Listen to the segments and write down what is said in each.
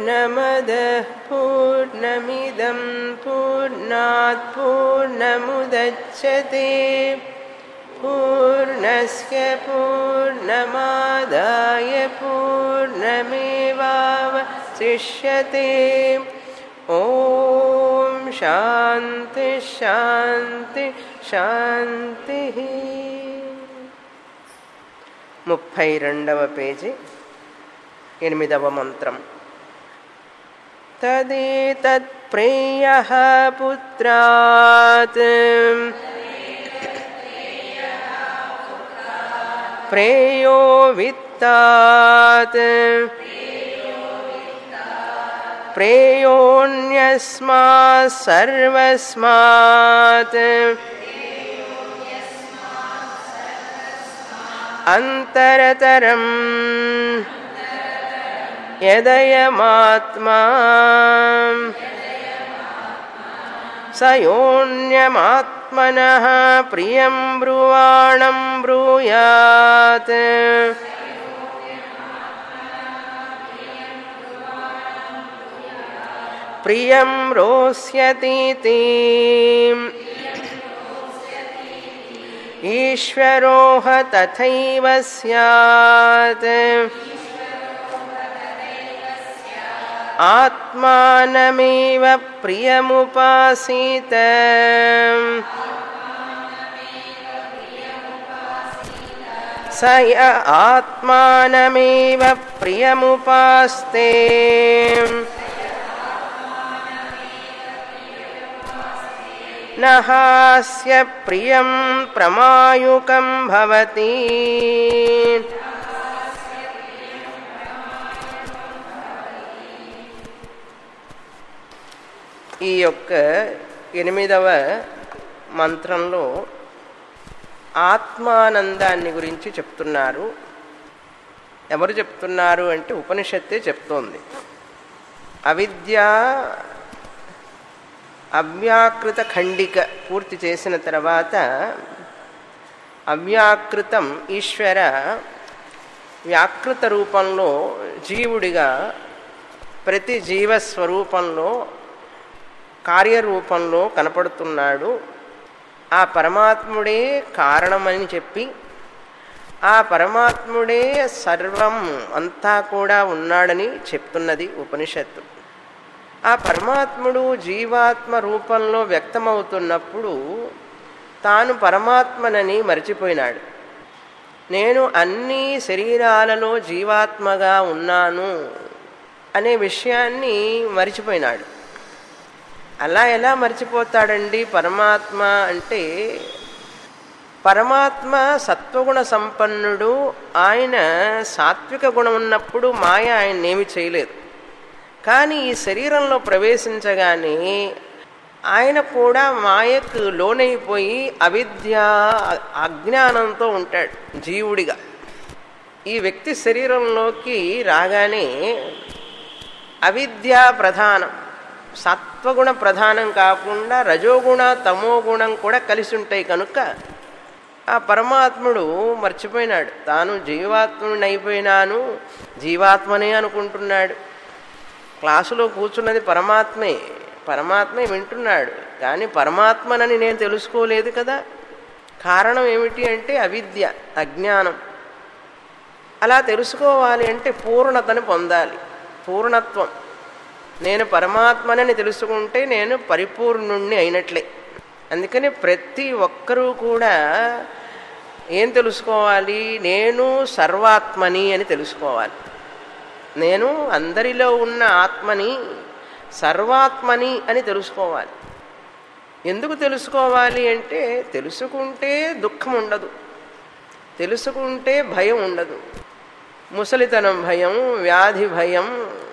पूर्णमदः पूर्णमिदं पूर्णात् पूर्णमुदच्छते पूर्णस्य पूर्णमादाय पूर्णमेवावशिष्यते ॐ शान्ति शान्ति శాంతిః ముప్పై రెండవ పేజీ ఎనిమిదవ మంత్రం తదేతత్ప్రేయः పుత్రాత్ ప్రేయో విత్తాత్ ప్రేయోన్యస్మాత్ సర్వస్మాత్ अन्तरतरं यदयमात्मा स योऽन्यमात्मनः प्रियं ब्रुवाणं ब्रूयात् प्रियं रोष्यतीति ईश्वरोह तथैव स्यात् आत्मानमेव प्रियमुपासीत स य आत्मानमेव प्रियमुपास्ते न हास्य प्रियं प्रमायुकं भवति ఈ యొక్క ఎనిమిదవ మంత్రంలో ఆత్మానందాన్ని గురించి చెప్తున్నారు ఎవరు చెప్తున్నారు అంటే ఉపనిషత్తే చెప్తోంది అవిద్య అవ్యాకృత ఖండిక పూర్తి చేసిన తర్వాత అవ్యాకృతం ఈశ్వర వ్యాకృత రూపంలో జీవుడిగా ప్రతి జీవస్వరూపంలో కార్యరూపంలో కనపడుతున్నాడు ఆ పరమాత్ముడే కారణమని చెప్పి ఆ పరమాత్ముడే సర్వం అంతా కూడా ఉన్నాడని చెప్తున్నది ఉపనిషత్తు ఆ పరమాత్ముడు జీవాత్మ రూపంలో వ్యక్తమవుతున్నప్పుడు తాను పరమాత్మనని మర్చిపోయినాడు నేను అన్ని శరీరాలలో జీవాత్మగా ఉన్నాను అనే విషయాన్ని మరిచిపోయినాడు అలా ఎలా మర్చిపోతాడండి పరమాత్మ అంటే పరమాత్మ సత్వగుణ సంపన్నుడు ఆయన సాత్విక గుణం ఉన్నప్పుడు మాయ ఆయన ఏమి చేయలేదు కానీ ఈ శరీరంలో ప్రవేశించగానే ఆయన కూడా మాయకు లోనైపోయి అవిద్య అజ్ఞానంతో ఉంటాడు జీవుడిగా ఈ వ్యక్తి శరీరంలోకి రాగానే అవిద్య ప్రధానం సత్వగుణ ప్రధానం కాకుండా రజోగుణ తమోగుణం కూడా కలిసి ఉంటాయి కనుక ఆ పరమాత్ముడు మర్చిపోయినాడు తాను జీవాత్ముడిని అయిపోయినాను జీవాత్మనే అనుకుంటున్నాడు క్లాసులో కూర్చున్నది పరమాత్మే పరమాత్మే వింటున్నాడు కానీ పరమాత్మనని నేను తెలుసుకోలేదు కదా కారణం ఏమిటి అంటే అవిద్య అజ్ఞానం అలా తెలుసుకోవాలి అంటే పూర్ణతను పొందాలి పూర్ణత్వం నేను పరమాత్మనని తెలుసుకుంటే నేను పరిపూర్ణుణ్ణి అయినట్లే అందుకని ప్రతి ఒక్కరూ కూడా ఏం తెలుసుకోవాలి నేను సర్వాత్మని అని తెలుసుకోవాలి నేను అందరిలో ఉన్న ఆత్మని సర్వాత్మని అని తెలుసుకోవాలి ఎందుకు తెలుసుకోవాలి అంటే తెలుసుకుంటే దుఃఖం ఉండదు తెలుసుకుంటే భయం ఉండదు ముసలితనం భయం వ్యాధి భయం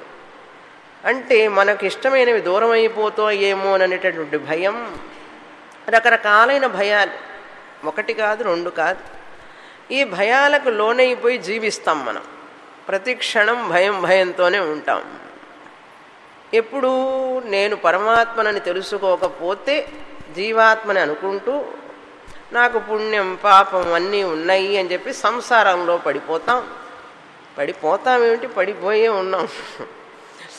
అంటే మనకు ఇష్టమైనవి దూరం అయిపోతాయేమో అనేటటువంటి భయం రకరకాలైన భయాలు ఒకటి కాదు రెండు కాదు ఈ భయాలకు లోనైపోయి జీవిస్తాం మనం ప్రతి క్షణం భయం భయంతోనే ఉంటాం ఎప్పుడు నేను పరమాత్మనని తెలుసుకోకపోతే జీవాత్మని అనుకుంటూ నాకు పుణ్యం పాపం అన్నీ ఉన్నాయి అని చెప్పి సంసారంలో పడిపోతాం పడిపోతామేమిటి పడిపోయే ఉన్నాం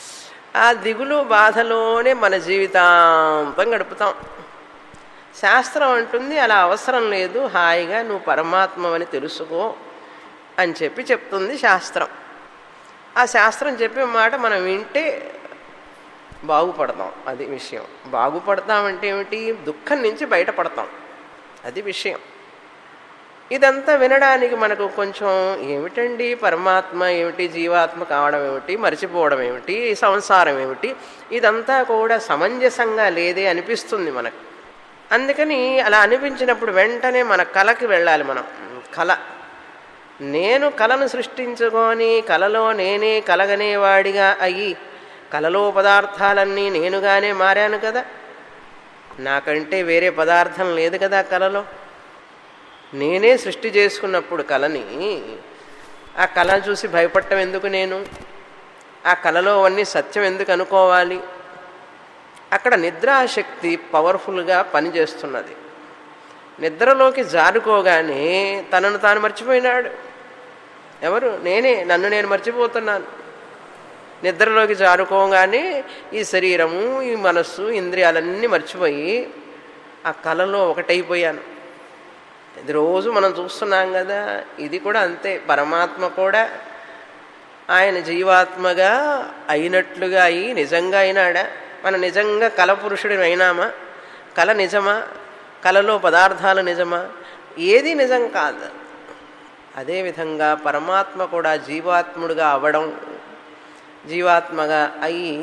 ఆ దిగులు బాధలోనే మన జీవితాంతం గడుపుతాం శాస్త్రం అంటుంది అలా అవసరం లేదు హాయిగా నువ్వు పరమాత్మవని తెలుసుకో అని చెప్పి చెప్తుంది శాస్త్రం ఆ శాస్త్రం చెప్పే మాట మనం వింటే బాగుపడతాం అది విషయం బాగుపడతామంటే ఏమిటి దుఃఖం నుంచి బయటపడతాం అది విషయం ఇదంతా వినడానికి మనకు కొంచెం ఏమిటండి పరమాత్మ ఏమిటి జీవాత్మ కావడం ఏమిటి మర్చిపోవడం ఏమిటి సంసారం ఏమిటి ఇదంతా కూడా సమంజసంగా లేదే అనిపిస్తుంది మనకు అందుకని అలా అనిపించినప్పుడు వెంటనే మన కళకి వెళ్ళాలి మనం కళ నేను కళను సృష్టించుకొని కళలో నేనే కలగనేవాడిగా అయ్యి కళలో పదార్థాలన్నీ నేనుగానే మారాను కదా నాకంటే వేరే పదార్థం లేదు కదా కళలో నేనే సృష్టి చేసుకున్నప్పుడు కళని ఆ కళ చూసి భయపడటం ఎందుకు నేను ఆ కళలో అన్నీ సత్యం ఎందుకు అనుకోవాలి అక్కడ నిద్రాశక్తి పవర్ఫుల్గా పనిచేస్తున్నది నిద్రలోకి జారుకోగానే తనను తాను మర్చిపోయినాడు ఎవరు నేనే నన్ను నేను మర్చిపోతున్నాను నిద్రలోకి జారుకోగానే ఈ శరీరము ఈ మనస్సు ఇంద్రియాలన్నీ మర్చిపోయి ఆ కళలో ఒకటైపోయాను ఇది రోజు మనం చూస్తున్నాం కదా ఇది కూడా అంతే పరమాత్మ కూడా ఆయన జీవాత్మగా అయినట్లుగా అయి నిజంగా అయినాడా మన నిజంగా కల పురుషుడు అయినామా కళ నిజమా కళలో పదార్థాలు నిజమా ఏది నిజం కాదు అదేవిధంగా పరమాత్మ కూడా జీవాత్ముడుగా అవ్వడం జీవాత్మగా అయి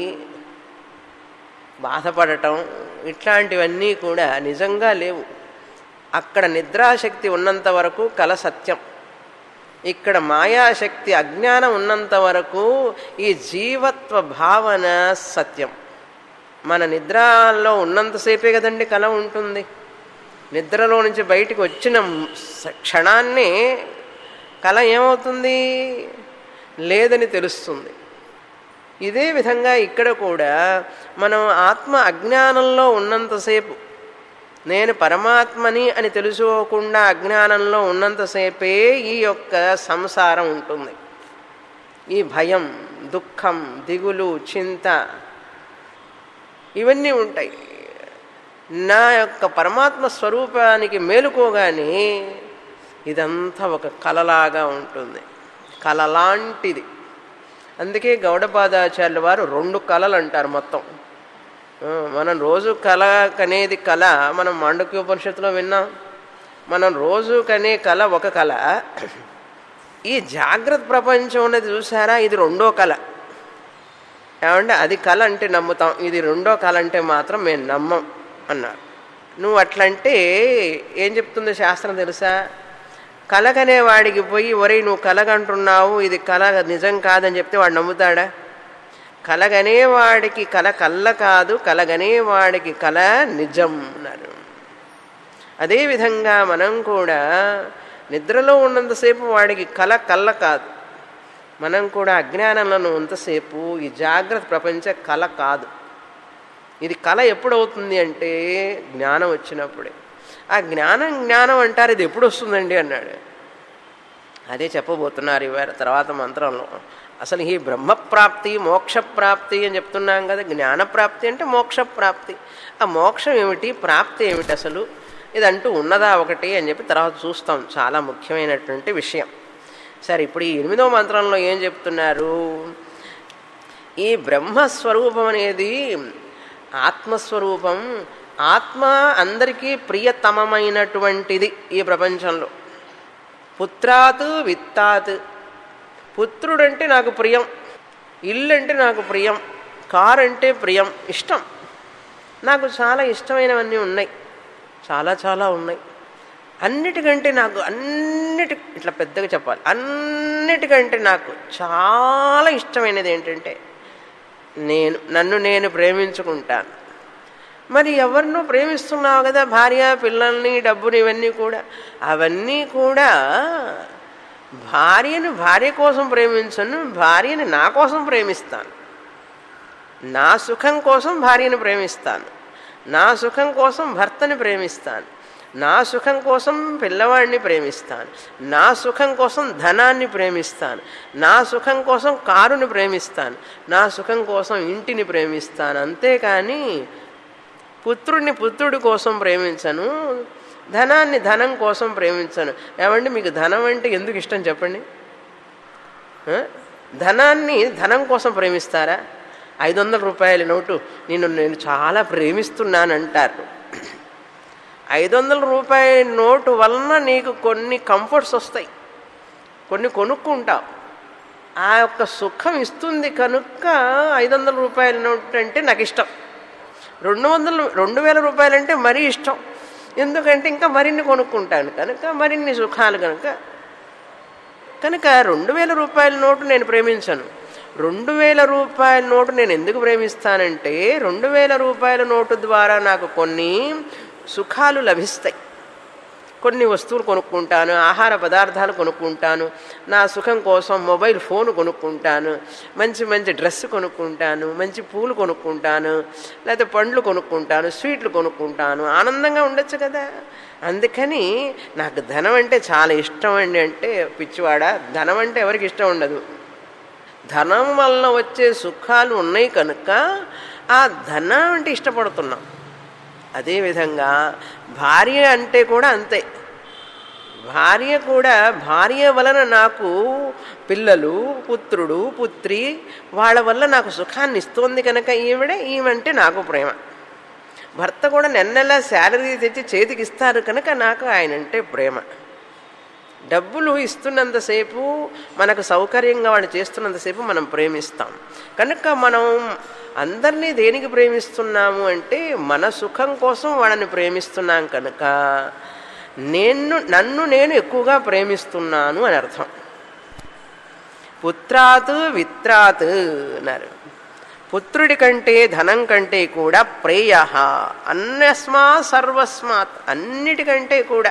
బాధపడటం ఇట్లాంటివన్నీ కూడా నిజంగా లేవు అక్కడ నిద్రాశక్తి ఉన్నంత వరకు కల సత్యం ఇక్కడ మాయాశక్తి అజ్ఞానం ఉన్నంత వరకు ఈ జీవత్వ భావన సత్యం మన నిద్రలో ఉన్నంతసేపే కదండి కళ ఉంటుంది నిద్రలో నుంచి బయటికి వచ్చిన క్షణాన్ని కళ ఏమవుతుంది లేదని తెలుస్తుంది ఇదే విధంగా ఇక్కడ కూడా మనం ఆత్మ అజ్ఞానంలో ఉన్నంతసేపు నేను పరమాత్మని అని తెలుసుకోకుండా అజ్ఞానంలో ఉన్నంతసేపే ఈ యొక్క సంసారం ఉంటుంది ఈ భయం దుఃఖం దిగులు చింత ఇవన్నీ ఉంటాయి నా యొక్క పరమాత్మ స్వరూపానికి మేలుకోగానే ఇదంతా ఒక కలలాగా ఉంటుంది కలలాంటిది అందుకే గౌడపాదాచార్యుల వారు రెండు కళలు అంటారు మొత్తం మనం రోజు కళ కనేది కళ మనం మాండక్యోపనిషత్తులో విన్నాం మనం రోజు కనే కళ ఒక కళ ఈ జాగ్రత్త ప్రపంచం ఉన్నది చూసారా ఇది రెండో కళ ఏమంటే అది కళ అంటే నమ్ముతాం ఇది రెండో కళ అంటే మాత్రం మేము నమ్మం అన్నారు నువ్వు అట్లంటే ఏం చెప్తుందో శాస్త్రం తెలుసా కలగనే వాడికి పోయి ఒరే నువ్వు కలగంటున్నావు ఇది కల నిజం కాదని చెప్తే వాడు నమ్ముతాడా కలగనేవాడికి కల కళ్ళ కాదు కలగనేవాడికి కల నిజం అన్నారు అదేవిధంగా మనం కూడా నిద్రలో ఉన్నంతసేపు వాడికి కల కళ్ళ కాదు మనం కూడా అజ్ఞానంలో ఉన్నంతసేపు ఈ జాగ్రత్త ప్రపంచ కళ కాదు ఇది కళ ఎప్పుడవుతుంది అంటే జ్ఞానం వచ్చినప్పుడే ఆ జ్ఞానం జ్ఞానం అంటారు ఇది ఎప్పుడు వస్తుందండి అన్నాడు అదే చెప్పబోతున్నారు ఇవాళ తర్వాత మంత్రంలో అసలు ఈ బ్రహ్మప్రాప్తి మోక్షప్రాప్తి అని చెప్తున్నాం కదా జ్ఞానప్రాప్తి అంటే మోక్షప్రాప్తి ఆ మోక్షం ఏమిటి ప్రాప్తి ఏమిటి అసలు ఇదంటూ ఉన్నదా ఒకటి అని చెప్పి తర్వాత చూస్తాం చాలా ముఖ్యమైనటువంటి విషయం సరే ఇప్పుడు ఈ ఎనిమిదో మంత్రంలో ఏం చెప్తున్నారు ఈ బ్రహ్మస్వరూపం అనేది ఆత్మస్వరూపం ఆత్మ అందరికీ ప్రియతమమైనటువంటిది ఈ ప్రపంచంలో పుత్రాత్ విత్తాత్ పుత్రుడంటే నాకు ప్రియం ఇల్లు అంటే నాకు ప్రియం కారు అంటే ప్రియం ఇష్టం నాకు చాలా ఇష్టమైనవన్నీ ఉన్నాయి చాలా చాలా ఉన్నాయి అన్నిటికంటే నాకు అన్నిటి ఇట్లా పెద్దగా చెప్పాలి అన్నిటికంటే నాకు చాలా ఇష్టమైనది ఏంటంటే నేను నన్ను నేను ప్రేమించుకుంటాను మరి ఎవరినో ప్రేమిస్తున్నావు కదా భార్య పిల్లల్ని డబ్బుని ఇవన్నీ కూడా అవన్నీ కూడా భార్యను భార్య కోసం ప్రేమించను భార్యని నా కోసం ప్రేమిస్తాను నా సుఖం కోసం భార్యను ప్రేమిస్తాను నా సుఖం కోసం భర్తని ప్రేమిస్తాను నా సుఖం కోసం పిల్లవాడిని ప్రేమిస్తాను నా సుఖం కోసం ధనాన్ని ప్రేమిస్తాను నా సుఖం కోసం కారుని ప్రేమిస్తాను నా సుఖం కోసం ఇంటిని ప్రేమిస్తాను అంతేకాని పుత్రుడిని పుత్రుడి కోసం ప్రేమించను ధనాన్ని ధనం కోసం ప్రేమించను ఏమండి మీకు ధనం అంటే ఎందుకు ఇష్టం చెప్పండి ఆ? ధనాన్ని ధనం కోసం ప్రేమిస్తారా ఐదు వందల రూపాయల నోటు నేను నేను చాలా ప్రేమిస్తున్నాను అంటారు ఐదు వందల రూపాయల నోటు వలన నీకు కొన్ని కంఫర్ట్స్ వస్తాయి కొన్ని కొనుక్కుంటావు ఆ యొక్క సుఖం ఇస్తుంది కనుక ఐదు వందల రూపాయల నోటు అంటే నాకు ఇష్టం రెండు వందలు రెండు వేల రూపాయలంటే మరీ ఇష్టం ఎందుకంటే ఇంకా మరిన్ని కొనుక్కుంటాను కనుక మరిన్ని సుఖాలు కనుక కనుక రెండు వేల రూపాయల నోటు నేను ప్రేమించను రెండు వేల రూపాయల నోటు నేను ఎందుకు ప్రేమిస్తానంటే రెండు వేల రూపాయల నోటు ద్వారా నాకు కొన్ని సుఖాలు లభిస్తాయి కొన్ని వస్తువులు కొనుక్కుంటాను ఆహార పదార్థాలు కొనుక్కుంటాను నా సుఖం కోసం మొబైల్ ఫోన్ కొనుక్కుంటాను మంచి మంచి డ్రెస్ కొనుక్కుంటాను మంచి పూలు కొనుక్కుంటాను లేకపోతే పండ్లు కొనుక్కుంటాను స్వీట్లు కొనుక్కుంటాను ఆనందంగా ఉండొచ్చు కదా అందుకని నాకు ధనం అంటే చాలా ఇష్టం అండి అంటే పిచ్చివాడ ధనం అంటే ఎవరికి ఇష్టం ఉండదు ధనం వలన వచ్చే సుఖాలు ఉన్నాయి కనుక ఆ ధనం అంటే ఇష్టపడుతున్నాం అదేవిధంగా భార్య అంటే కూడా అంతే భార్య కూడా భార్య వలన నాకు పిల్లలు పుత్రుడు పుత్రి వాళ్ళ వల్ల నాకు సుఖాన్ని ఇస్తోంది కనుక ఈవిడ ఈమెంటే నాకు ప్రేమ భర్త కూడా నెల శాలరీ తెచ్చి చేతికి ఇస్తారు కనుక నాకు ఆయన అంటే ప్రేమ డబ్బులు ఇస్తున్నంతసేపు మనకు సౌకర్యంగా వాళ్ళు చేస్తున్నంతసేపు మనం ప్రేమిస్తాం కనుక మనం అందరినీ దేనికి ప్రేమిస్తున్నాము అంటే మన సుఖం కోసం వాళ్ళని ప్రేమిస్తున్నాం కనుక నేను నన్ను నేను ఎక్కువగా ప్రేమిస్తున్నాను అని అర్థం పుత్రాత్ విత్రాత్ అన్నారు పుత్రుడి కంటే ధనం కంటే కూడా ప్రేయ అన్యస్మా సర్వస్మాత్ అన్నిటికంటే కూడా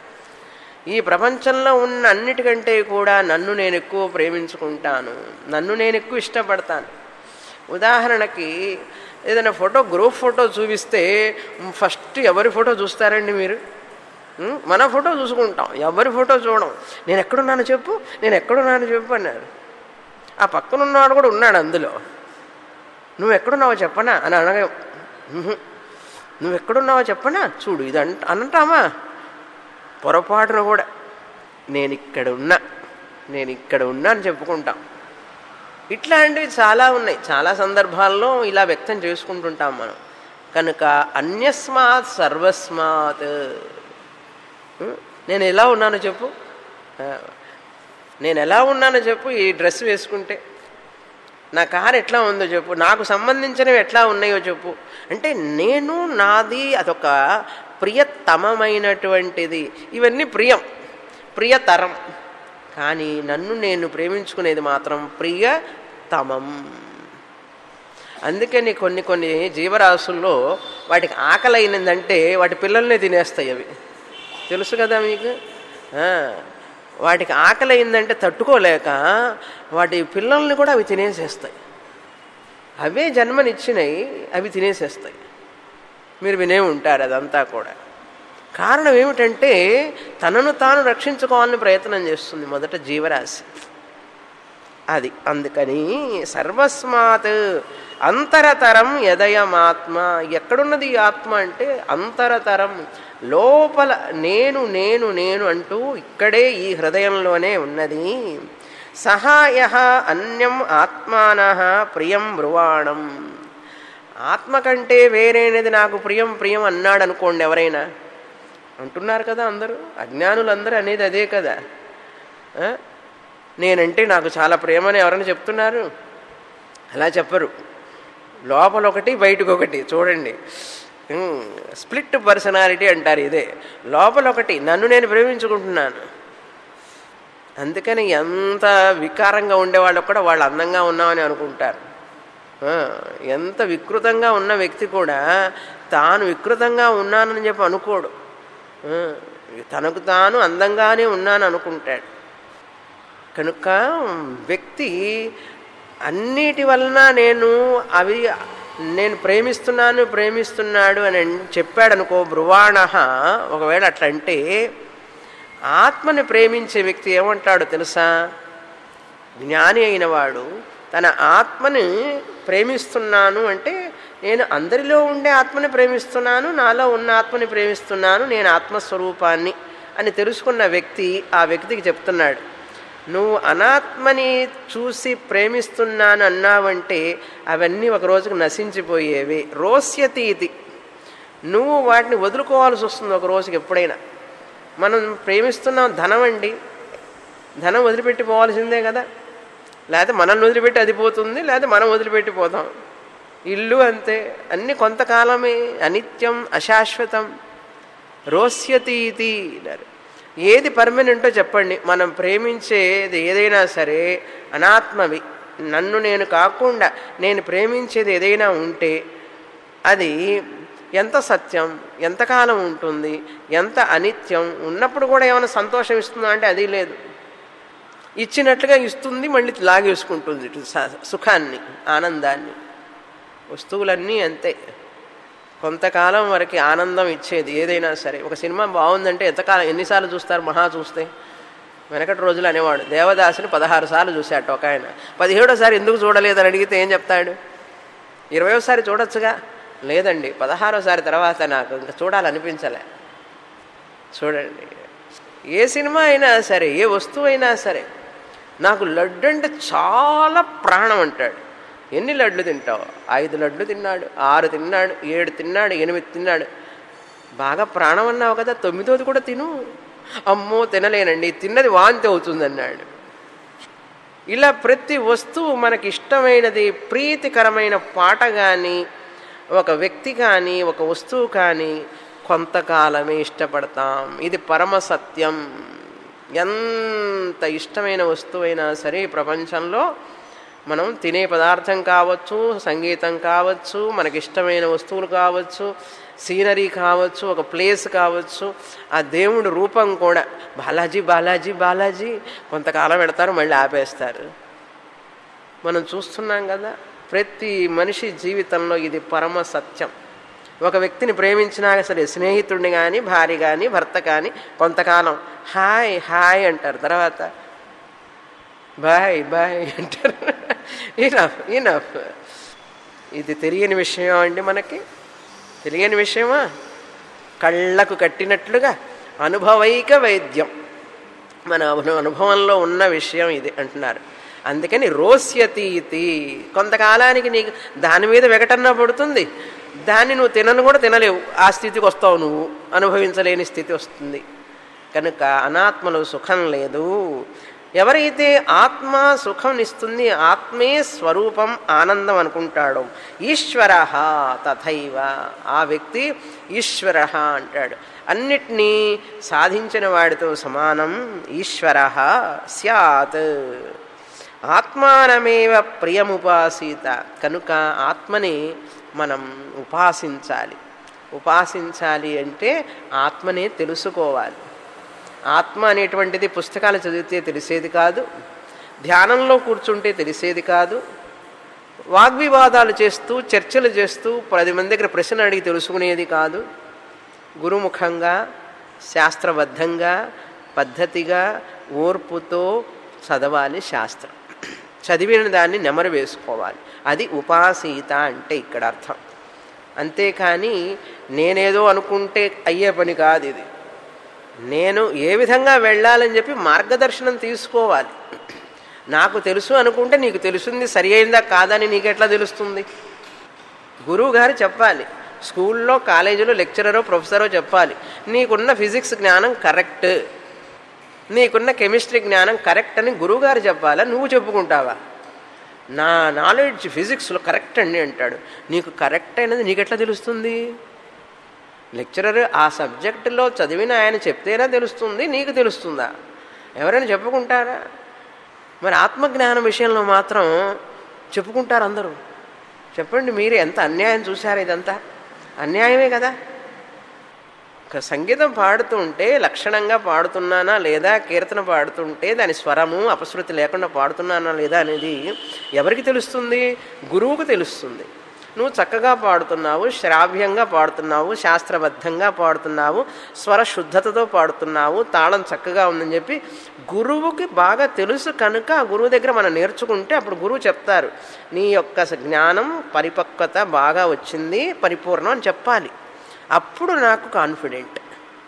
ఈ ప్రపంచంలో ఉన్న అన్నిటికంటే కూడా నన్ను నేను ఎక్కువ ప్రేమించుకుంటాను నన్ను నేను ఎక్కువ ఇష్టపడతాను ఉదాహరణకి ఏదైనా ఫోటో గ్రూప్ ఫోటో చూపిస్తే ఫస్ట్ ఎవరి ఫోటో చూస్తారండి మీరు ఉం? మన ఫోటో చూసుకుంటాం ఎవరి ఫోటో చూడం నేను ఎక్కడున్నాను చెప్పు నేను ఎక్కడున్నాను చెప్పు అన్నారు ఆ పక్కనున్నవాడు కూడా ఉన్నాడు అందులో నువ్వు ఎక్కడున్నావో చెప్పనా అని అనగా "ఉహు. నువ్వు ఎక్కడున్నావో చెప్పనా చూడు ఇది అంట అంటామా పొరపాటున కూడా నేను ఇక్కడ ఉన్నా నేను ఇక్కడ ఉన్నా అని చెప్పుకుంటాం ఇట్లాంటివి చాలా ఉన్నాయి చాలా సందర్భాల్లో ఇలా వ్యక్తం చేసుకుంటుంటాం మనం కనుక అన్యస్మాత్ సర్వస్మాత్ ఉం? నేను ఎలా ఉన్నానో చెప్పు ఆ, నేను ఎలా ఉన్నానో చెప్పు ఈ డ్రెస్ వేసుకుంటే నా కారు ఎట్లా ఉందో చెప్పు నాకు సంబంధించినవి ఎట్లా ఉన్నాయో చెప్పు అంటే నేను నాది అదొక ప్రియతమమైనటువంటిది ఇవన్నీ ప్రియం ప్రియతరం కానీ నన్ను నేను ప్రేమించుకునేది మాత్రం ప్రియతమం అందుకని కొన్ని కొన్ని జీవరాశుల్లో వాటికి ఆకలి అయినదంటే వాటి పిల్లల్నే తినేస్తాయి అవి తెలుసు కదా మీకు ఆ, వాటికి ఆకలి అయిందంటే తట్టుకోలేక వాటి పిల్లల్ని కూడా అవి తినేసేస్తాయి అవే జన్మనిచ్చినాయి అవి తినేసేస్తాయి మీరు వినే ఉంటారు అదంతా కూడా కారణం ఏమిటంటే తనను తాను రక్షించుకోవాలని ప్రయత్నం చేస్తుంది మొదట జీవరాశి అది అందుకని సర్వస్మాత్ అంతరతరం యదయమాత్మ ఎక్కడున్నది ఈ ఆత్మ అంటే అంతరతరం లోపల నేను నేను నేను అంటూ ఇక్కడే ఈ హృదయంలోనే ఉన్నది సహాయ అన్యం ఆత్మాన ప్రియం బ్రువాణం ఆత్మ కంటే వేరేనది నాకు ప్రియం ప్రియం అన్నాడు అనుకోండి ఎవరైనా అంటున్నారు కదా అందరూ అజ్ఞానులందరూ అనేది అదే కదా ఆ? నేనంటే నాకు చాలా ప్రేమని ఎవరైనా చెప్తున్నారు అలా చెప్పరు లోపల ఒకటి బయటకు ఒకటి చూడండి ఉమ్, స్ప్లిట్ పర్సనాలిటీ అంటారు ఇదే లోపల ఒకటి నన్ను నేను ప్రేమించుకుంటున్నాను అందుకని ఎంత వికారంగా ఉండేవాళ్ళు కూడా వాళ్ళు అందంగా ఉన్నామని అనుకుంటారు ఆ, ఎంత వికృతంగా ఉన్న వ్యక్తి కూడా తాను వికృతంగా ఉన్నానని చెప్పి అనుకోడు ఆ, తనకు తాను అందంగానే ఉన్నాను అనుకుంటాడు కనుక వ్యక్తి అన్నిటి వలన నేను అవి నేను ప్రేమిస్తున్నాను ప్రేమిస్తున్నాడు అని చెప్పాడనుకో బ్రువాణ ఒకవేళ అట్లా అంటే ఆత్మని ప్రేమించే వ్యక్తి ఏమంటాడు తెలుసా జ్ఞాని అయిన వాడు తన ఆత్మని ప్రేమిస్తున్నాను అంటే నేను అందరిలో ఉండే ఆత్మని ప్రేమిస్తున్నాను నాలో ఉన్న ఆత్మని ప్రేమిస్తున్నాను నేను ఆత్మస్వరూపాన్ని అని తెలుసుకున్న వ్యక్తి ఆ వ్యక్తికి చెప్తున్నాడు నువ్వు అనాత్మని చూసి ప్రేమిస్తున్నాను అన్నావంటే అవన్నీ ఒక రోజుకు నశించిపోయేవి రోస్యతి ఇది నువ్వు వాటిని వదులుకోవాల్సి వస్తుంది ఒక రోజుకి ఎప్పుడైనా మనం ప్రేమిస్తున్నాం ధనం అండి ధనం వదిలిపెట్టి పోవాల్సిందే కదా లేకపోతే మనల్ని వదిలిపెట్టి అది పోతుంది లేకపోతే మనం వదిలిపెట్టి పోతాం ఇల్లు అంతే అన్ని కొంతకాలమే అనిత్యం అశాశ్వతం రోస్యతి ఇది అన్నారు ఏది పర్మనెంటో చెప్పండి మనం ప్రేమించేది ఏదైనా సరే అనాత్మవి నన్ను నేను కాకుండా నేను ప్రేమించేది ఏదైనా ఉంటే అది ఎంత సత్యం ఎంతకాలం ఉంటుంది ఎంత అనిత్యం ఉన్నప్పుడు కూడా ఏమైనా సంతోషం ఇస్తుందా అంటే అది లేదు ఇచ్చినట్లుగా ఇస్తుంది మళ్ళీ లాగేసుకుంటుంది ఇటు స- సుఖాన్ని ఆనందాన్ని వస్తువులన్నీ అంతే కొంతకాలం వరకు ఆనందం ఇచ్చేది ఏదైనా సరే ఒక సినిమా బాగుందంటే ఎంతకాలం ఎన్నిసార్లు చూస్తారు మహా చూస్తే వెనకటి రోజులు అనేవాడు దేవదాసుని పదహారు సార్లు చూశాట ఒక ఆయన పదిహేడోసారి ఎందుకు చూడలేదని అడిగితే ఏం చెప్తాడు ఇరవయోసారి చూడొచ్చుగా లేదండి పదహారోసారి తర్వాత నాకు ఇంకా చూడాలనిపించలే చూడండి ఏ సినిమా అయినా సరే ఏ వస్తువు అయినా సరే నాకు లడ్డు అంటే చాలా ప్రాణం అంటాడు ఎన్ని లడ్లు తింటావు ఐదు లడ్లు తిన్నాడు ఆరు తిన్నాడు ఏడు తిన్నాడు ఎనిమిది తిన్నాడు బాగా ప్రాణం అన్నావు కదా తొమ్మిదోది కూడా తిను అమ్మో తినలేనండి తిన్నది వాంతి అవుతుందన్నాడు ఇలా ప్రతి వస్తువు మనకి ఇష్టమైనది ప్రీతికరమైన పాట కానీ ఒక వ్యక్తి కానీ ఒక వస్తువు కానీ కొంతకాలమే ఇష్టపడతాం ఇది పరమ సత్యం ఎంత ఇష్టమైన వస్తువైనా సరే ఈ ప్రపంచంలో మనం తినే పదార్థం కావచ్చు సంగీతం కావచ్చు మనకి ఇష్టమైన వస్తువులు కావచ్చు సీనరీ కావచ్చు ఒక ప్లేస్ కావచ్చు ఆ దేవుడి రూపం కూడా బాలాజీ బాలాజీ బాలాజీ కొంతకాలం పెడతారు మళ్ళీ ఆపేస్తారు మనం చూస్తున్నాం కదా ప్రతి మనిషి జీవితంలో ఇది పరమ సత్యం ఒక వ్యక్తిని ప్రేమించినా సరే స్నేహితుడిని కానీ భార్య కానీ భర్త కానీ కొంతకాలం హాయ్ హాయ్ అంటారు తర్వాత బాయ్ బాయ్ అంటారు ఇనఫ్ ఇనఫ్ ఇది తెలియని విషయం అండి మనకి తెలియని విషయమా కళ్ళకు కట్టినట్లుగా అనుభవైక వైద్యం మన అను- అనుభవంలో ఉన్న విషయం ఇది అంటున్నారు అందుకని రోస్యతి ఇది కొంతకాలానికి నీకు దాని మీద వెగటన్నా పడుతుంది దాన్ని నువ్వు తినను కూడా తినలేవు ఆ స్థితికి వస్తావు నువ్వు అనుభవించలేని స్థితి వస్తుంది కనుక అనాత్మలో సుఖం లేదు ఎవరైతే ఆత్మ సుఖం ఇస్తుంది ఆత్మే స్వరూపం ఆనందం అనుకుంటాడో ఈశ్వర తథైవ ఆ వ్యక్తి ఈశ్వర అంటాడు అన్నిటినీ సాధించిన వాడితో సమానం ఈశ్వర స్యాత్ ఆత్మానమేవ ప్రియముపాసీత కనుక ఆత్మని మనం ఉపాసించాలి ఉపాసించాలి అంటే ఆత్మనే తెలుసుకోవాలి ఆత్మ అనేటువంటిది పుస్తకాలు చదివితే తెలిసేది కాదు ధ్యానంలో కూర్చుంటే తెలిసేది కాదు వాగ్వివాదాలు చేస్తూ చర్చలు చేస్తూ పది మంది దగ్గర ప్రశ్న అడిగి తెలుసుకునేది కాదు గురుముఖంగా శాస్త్రబద్ధంగా పద్ధతిగా ఓర్పుతో చదవాలి శాస్త్రం చదివిన దాన్ని నెమరు వేసుకోవాలి అది ఉపాసీత అంటే ఇక్కడ అర్థం అంతేకాని నేనేదో అనుకుంటే అయ్యే పని కాదు ఇది నేను ఏ విధంగా వెళ్ళాలని చెప్పి మార్గదర్శనం తీసుకోవాలి నాకు తెలుసు అనుకుంటే నీకు తెలుస్తుంది సరి అయిందా కాదని నీకెట్లా తెలుస్తుంది గురువు గారు చెప్పాలి స్కూల్లో కాలేజీలో లెక్చరరో ప్రొఫెసరో చెప్పాలి నీకున్న ఫిజిక్స్ జ్ఞానం కరెక్ట్ నీకున్న కెమిస్ట్రీ జ్ఞానం కరెక్ట్ అని గురువుగారు చెప్పాలా నువ్వు చెప్పుకుంటావా నా నాలెడ్జ్ ఫిజిక్స్లో కరెక్ట్ అండి అంటాడు నీకు కరెక్ట్ అయినది నీకెట్లా తెలుస్తుంది లెక్చరర్ ఆ సబ్జెక్టులో చదివిన ఆయన చెప్తేనే తెలుస్తుంది నీకు తెలుస్తుందా ఎవరైనా చెప్పుకుంటారా మరి ఆత్మజ్ఞానం విషయంలో మాత్రం చెప్పుకుంటారు అందరూ చెప్పండి మీరు ఎంత అన్యాయం చూశారు ఇదంతా అన్యాయమే కదా ఒక సంగీతం పాడుతూ ఉంటే లక్షణంగా పాడుతున్నానా లేదా కీర్తన పాడుతుంటే దాని స్వరము అపశృతి లేకుండా పాడుతున్నానా లేదా అనేది ఎవరికి తెలుస్తుంది గురువుకు తెలుస్తుంది నువ్వు చక్కగా పాడుతున్నావు శ్రావ్యంగా పాడుతున్నావు శాస్త్రబద్ధంగా పాడుతున్నావు స్వర శుద్ధతతో పాడుతున్నావు తాళం చక్కగా ఉందని చెప్పి గురువుకి బాగా తెలుసు కనుక ఆ గురువు దగ్గర మనం నేర్చుకుంటే అప్పుడు గురువు చెప్తారు నీ యొక్క జ్ఞానం పరిపక్వత బాగా వచ్చింది పరిపూర్ణం అని చెప్పాలి అప్పుడు నాకు కాన్ఫిడెంట్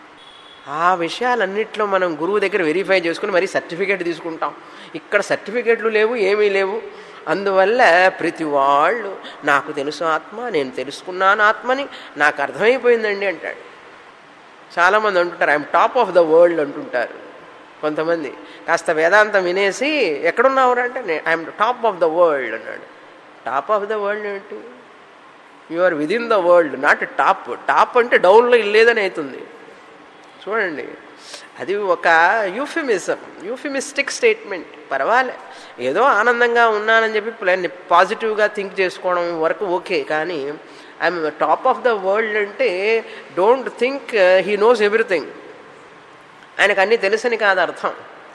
ఆ విషయాలన్నింటిలో మనం గురువు దగ్గర వెరిఫై చేసుకుని మరీ సర్టిఫికేట్ తీసుకుంటాం ఇక్కడ సర్టిఫికేట్లు లేవు ఏమీ లేవు అందువల్ల ప్రతి వాళ్ళు నాకు తెలుసు ఆత్మ నేను తెలుసుకున్నాను ఆత్మని నాకు అర్థమైపోయిందండి అంటాడు చాలామంది అంటుంటారు I'm top of the world అంటుంటారు కొంతమంది కాస్త వేదాంతం వినేసి ఎక్కడున్నావు అంటే I'm top of the world అన్నాడు టాప్ ఆఫ్ ద వరల్డ్ ఏంటి you are within the world not top top అంటే డౌన్లో ఇల్లేదని అవుతుంది చూడండి అది ఒక యూఫిమిజం యూఫిమిస్టిక్ స్టేట్మెంట్ పర్వాలే ఏదో ఆనందంగా ఉన్నానని చెప్పి ప్లాన్ పాజిటివ్గా థింక్ చేసుకోవడం వరకు ఓకే కానీ I'm top of the world అంటే don't think he knows everything ఆయనకు అన్నీ తెలుసని కాదు అర్థం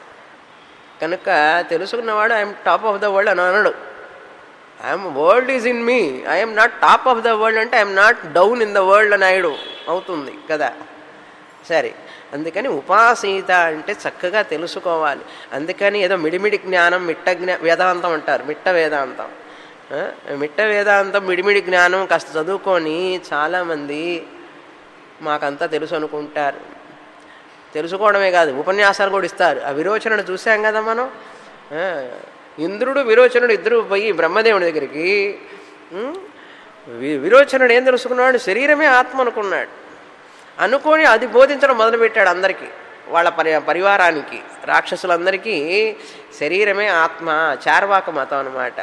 కనుక తెలుసుకున్నవాడు I'm top of the world అని అనడు I'm world is in me I'm not top of the world అంటే I'm not down in the world అని ఆయడు అవుతుంది కదా సరే అందుకని ఉపాసీత అంటే చక్కగా తెలుసుకోవాలి అందుకని ఏదో మిడిమిడి జ్ఞానం మిట్ట జ్ఞా వేదాంతం అంటారు మిట్ట వేదాంతం ఆ, మిట్ట వేదాంతం మిడిమిడి జ్ఞానం కాస్త చదువుకొని చాలామంది మాకంతా తెలుసు అనుకుంటారు తెలుసుకోవడమే కాదు ఉపన్యాసాలు కూడా ఇస్తారు ఆ విరోచనను చూసాం కదా మనం ఆ, ఇంద్రుడు విరోచనుడు ఇద్దరు పోయి బ్రహ్మదేవుని దగ్గరికి ఉం? వి- విరోచనుడు ఏం తెలుసుకున్నాడు శరీరమే ఆత్మ అనుకున్నాడు అనుకొని అది బోధించడం మొదలుపెట్టాడు అందరికీ వాళ్ళ పరి పరివారానికి రాక్షసులందరికీ శరీరమే ఆత్మ చార్వాక మతం అనమాట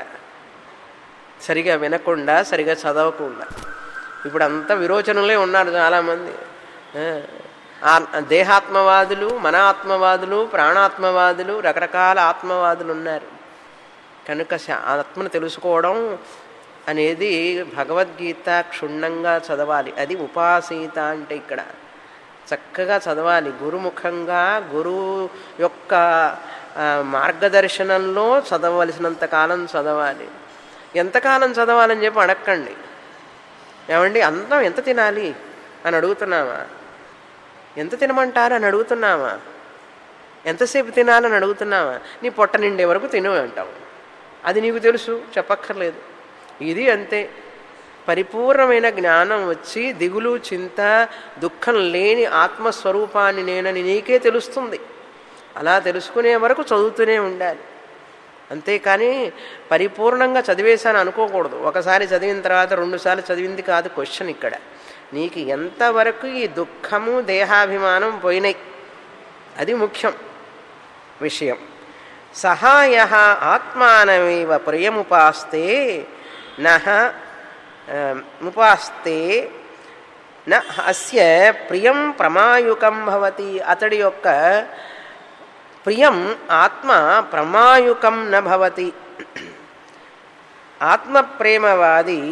సరిగా వినకుండా సరిగా చదవకుండా ఇప్పుడు అంతా విరోచనలే ఉన్నారు చాలామంది ఆ, ఆ- దేహాత్మవాదులు మన ఆత్మవాదులు ప్రాణాత్మవాదులు రకరకాల ఆత్మవాదులు ఉన్నారు కనుక శా- ఆత్మను తెలుసుకోవడం అనేది భగవద్గీత క్షుణ్ణంగా చదవాలి అది ఉపాసీత అంటే ఇక్కడ చక్కగా చదవాలి గురుముఖంగా గురువు యొక్క ఆ, మార్గదర్శనంలో చదవలసినంత కాలం చదవాలి ఎంతకాలం చదవాలని చెప్పి అడక్కండి ఏమండి అన్నం ఎంత తినాలి అని అడుగుతున్నామా ఎంత తినమంటారు అని అడుగుతున్నామా ఎంతసేపు తినాలని అడుగుతున్నావా నీ పొట్ట నిండే వరకు తిను అంటావు అది నీకు తెలుసు చెప్పక్కర్లేదు ఇది అంతే పరిపూర్ణమైన జ్ఞానం వచ్చి దిగులు చింత దుఃఖం లేని ఆత్మస్వరూపాన్ని నేనని నీకే తెలుస్తుంది అలా తెలుసుకునే వరకు చదువుతూనే ఉండాలి అంతేకాని పరిపూర్ణంగా చదివేశాను అనుకోకూడదు ఒకసారి చదివిన తర్వాత రెండుసార్లు చదివింది కాదు క్వశ్చన్ ఇక్కడ నీకు ఎంతవరకు ఈ దుఃఖము దేహాభిమానం పోయినాయి అది ముఖ్యం విషయం సహాయ ఆత్మానమేవ ప్రియముపాస్తే నహ ముపాస్తే న అస్య ప్రియం ప్రమాయుకం భవతి అతడి యొక్క ప్రియం ఆత్మ ప్రమాయుకం న భవతి ఆత్మ ప్రేమవాది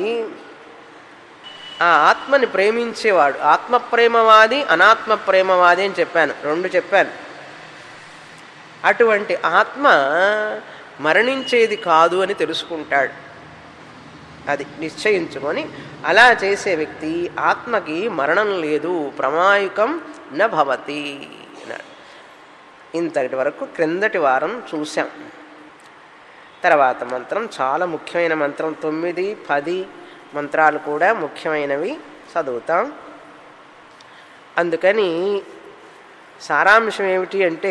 ఆ ఆత్మని ప్రేమించేవాడు ఆత్మ ప్రేమవాది అనాత్మ ప్రేమవాది అని చెప్పాను రెండు చెప్పాను అటువంటి ఆత్మ మరణించేది కాదు అని తెలుసుకుంటాడు అది నిశ్చయించుకొని అలా చేసే వ్యక్తి ఆత్మకి మరణం లేదు ప్రమాయుకం న భవతి అన్నాడు ఇంతటి వరకు క్రిందటి వారం చూసాం తర్వాత మంత్రం చాలా ముఖ్యమైన మంత్రం తొమ్మిది పది మంత్రాలు కూడా ముఖ్యమైనవి చదువుతాం అందుకని సారాంశం ఏమిటి అంటే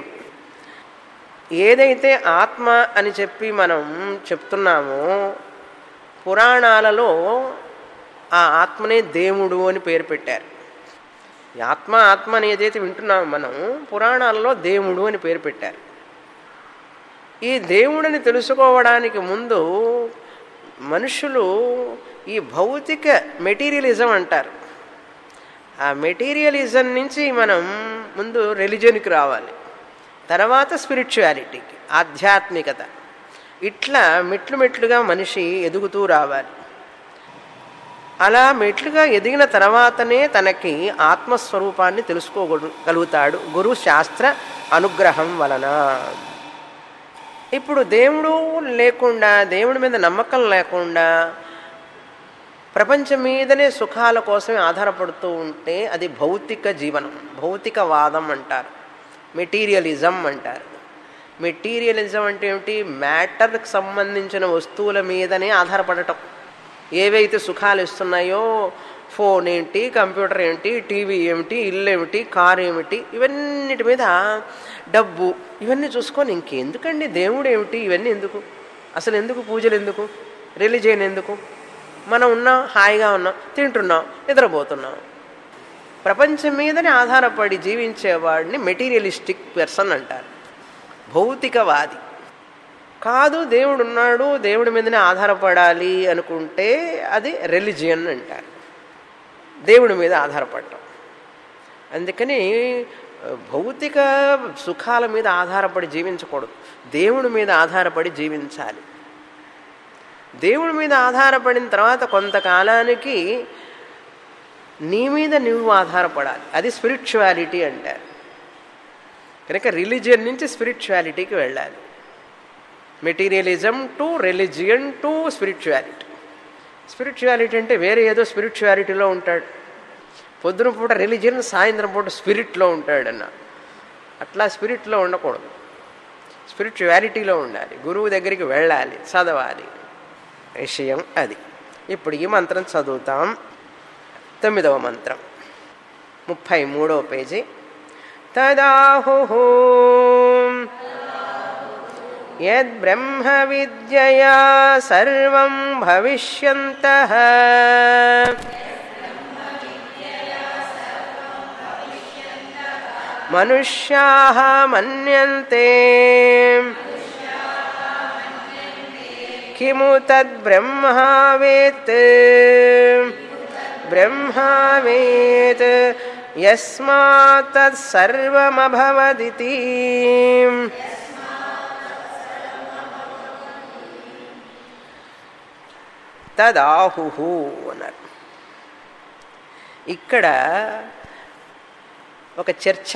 ఏదైతే ఆత్మ అని చెప్పి మనం చెప్తున్నామో పురాణాలలో ఆ ఆత్మనే దేవుడు అని పేరు పెట్టారు ఈ ఆత్మ ఆత్మ అని ఏదైతే వింటున్నామో మనం పురాణాలలో దేవుడు అని పేరు పెట్టారు ఈ దేవుడిని తెలుసుకోవడానికి ముందు మనుషులు ఈ భౌతిక మెటీరియలిజం అంటారు ఆ మెటీరియలిజం నుంచి మనం ముందు రిలిజన్కి రావాలి తర్వాత స్పిరిచువాలిటీకి ఆధ్యాత్మికత ఇట్లా మెట్లు మెట్లుగా మనిషి ఎదుగుతూ రావాలి అలా మెట్లుగా ఎదిగిన తర్వాతనే తనకి ఆత్మస్వరూపాన్ని తెలుసుకోగలుగుతాడు గురు శాస్త్ర అనుగ్రహం వలన ఇప్పుడు దేవుడు లేకుండా దేవుడి మీద నమ్మకం లేకుండా ప్రపంచం మీదనే సుఖాల కోసమే ఆధారపడుతూ ఉంటే అది భౌతిక జీవనం భౌతికవాదం అంటారు మెటీరియలిజం అంటారు మెటీరియలిజం అంటే ఏమిటి మ్యాటర్కి సంబంధించిన వస్తువుల మీదనే ఆధారపడటం ఏవైతే సుఖాలు ఇస్తున్నాయో ఫోన్ ఏంటి కంప్యూటర్ ఏంటి టీవీ ఏమిటి ఇల్లు ఏమిటి కారు ఏమిటి ఇవన్నిటి మీద డబ్బు ఇవన్నీ చూసుకొని ఇంకెందుకండి దేవుడు ఏమిటి ఇవన్నీ ఎందుకు అసలు ఎందుకు పూజలు ఎందుకు రిలీజియన్ ఎందుకు మనం ఉన్నాం హాయిగా ఉన్నాం తింటున్నాం నిద్రపోతున్నాం ప్రపంచం మీదనే ఆధారపడి జీవించేవాడిని మెటీరియలిస్టిక్ పర్సన్ అంటారు భౌతికవాది కాదు దేవుడు ఉన్నాడు దేవుడి మీదనే ఆధారపడాలి అనుకుంటే అది రిలిజియన్ అంటారు దేవుడి మీద ఆధారపడటం అందుకని భౌతిక సుఖాల మీద ఆధారపడి జీవించకూడదు దేవుడి మీద ఆధారపడి జీవించాలి దేవుడి మీద ఆధారపడిన తర్వాత కొంతకాలానికి నీ మీద నువ్వు ఆధారపడాలి అది స్పిరిచువాలిటీ అంటారు కనుక రిలీజియన్ నుంచి స్పిరిచువాలిటీకి వెళ్ళాలి materialism to religion to spirituality spirituality అంటే వేరే ఏదో స్పిరిచువాలిటీలో ఉంటాడు పొద్దున పూట రిలీజియన్ సాయంత్రం పూట స్పిరిట్లో ఉంటాడన్న అట్లా స్పిరిట్లో ఉండకూడదు స్పిరిచువాలిటీలో ఉండాలి గురువు దగ్గరికి వెళ్ళాలి చదవాలి విషయం అది ఇప్పుడు ఈ మంత్రం చదువుతాం తొమ్మిదవ మంత్రం ముప్పై మూడవ పేజీ తదాహు యద్బ్రహ్మ విద్యయా సర్వం భవిష్యంతః మనుష్యాः మన్యంతే కిము తద్బ్రహ్మావేత్ బ్రహ్మావేత్ యస్మాత్ తత్సర్వమభవదితి తదాహు అన్నారు ఇక్కడ ఒక చర్చ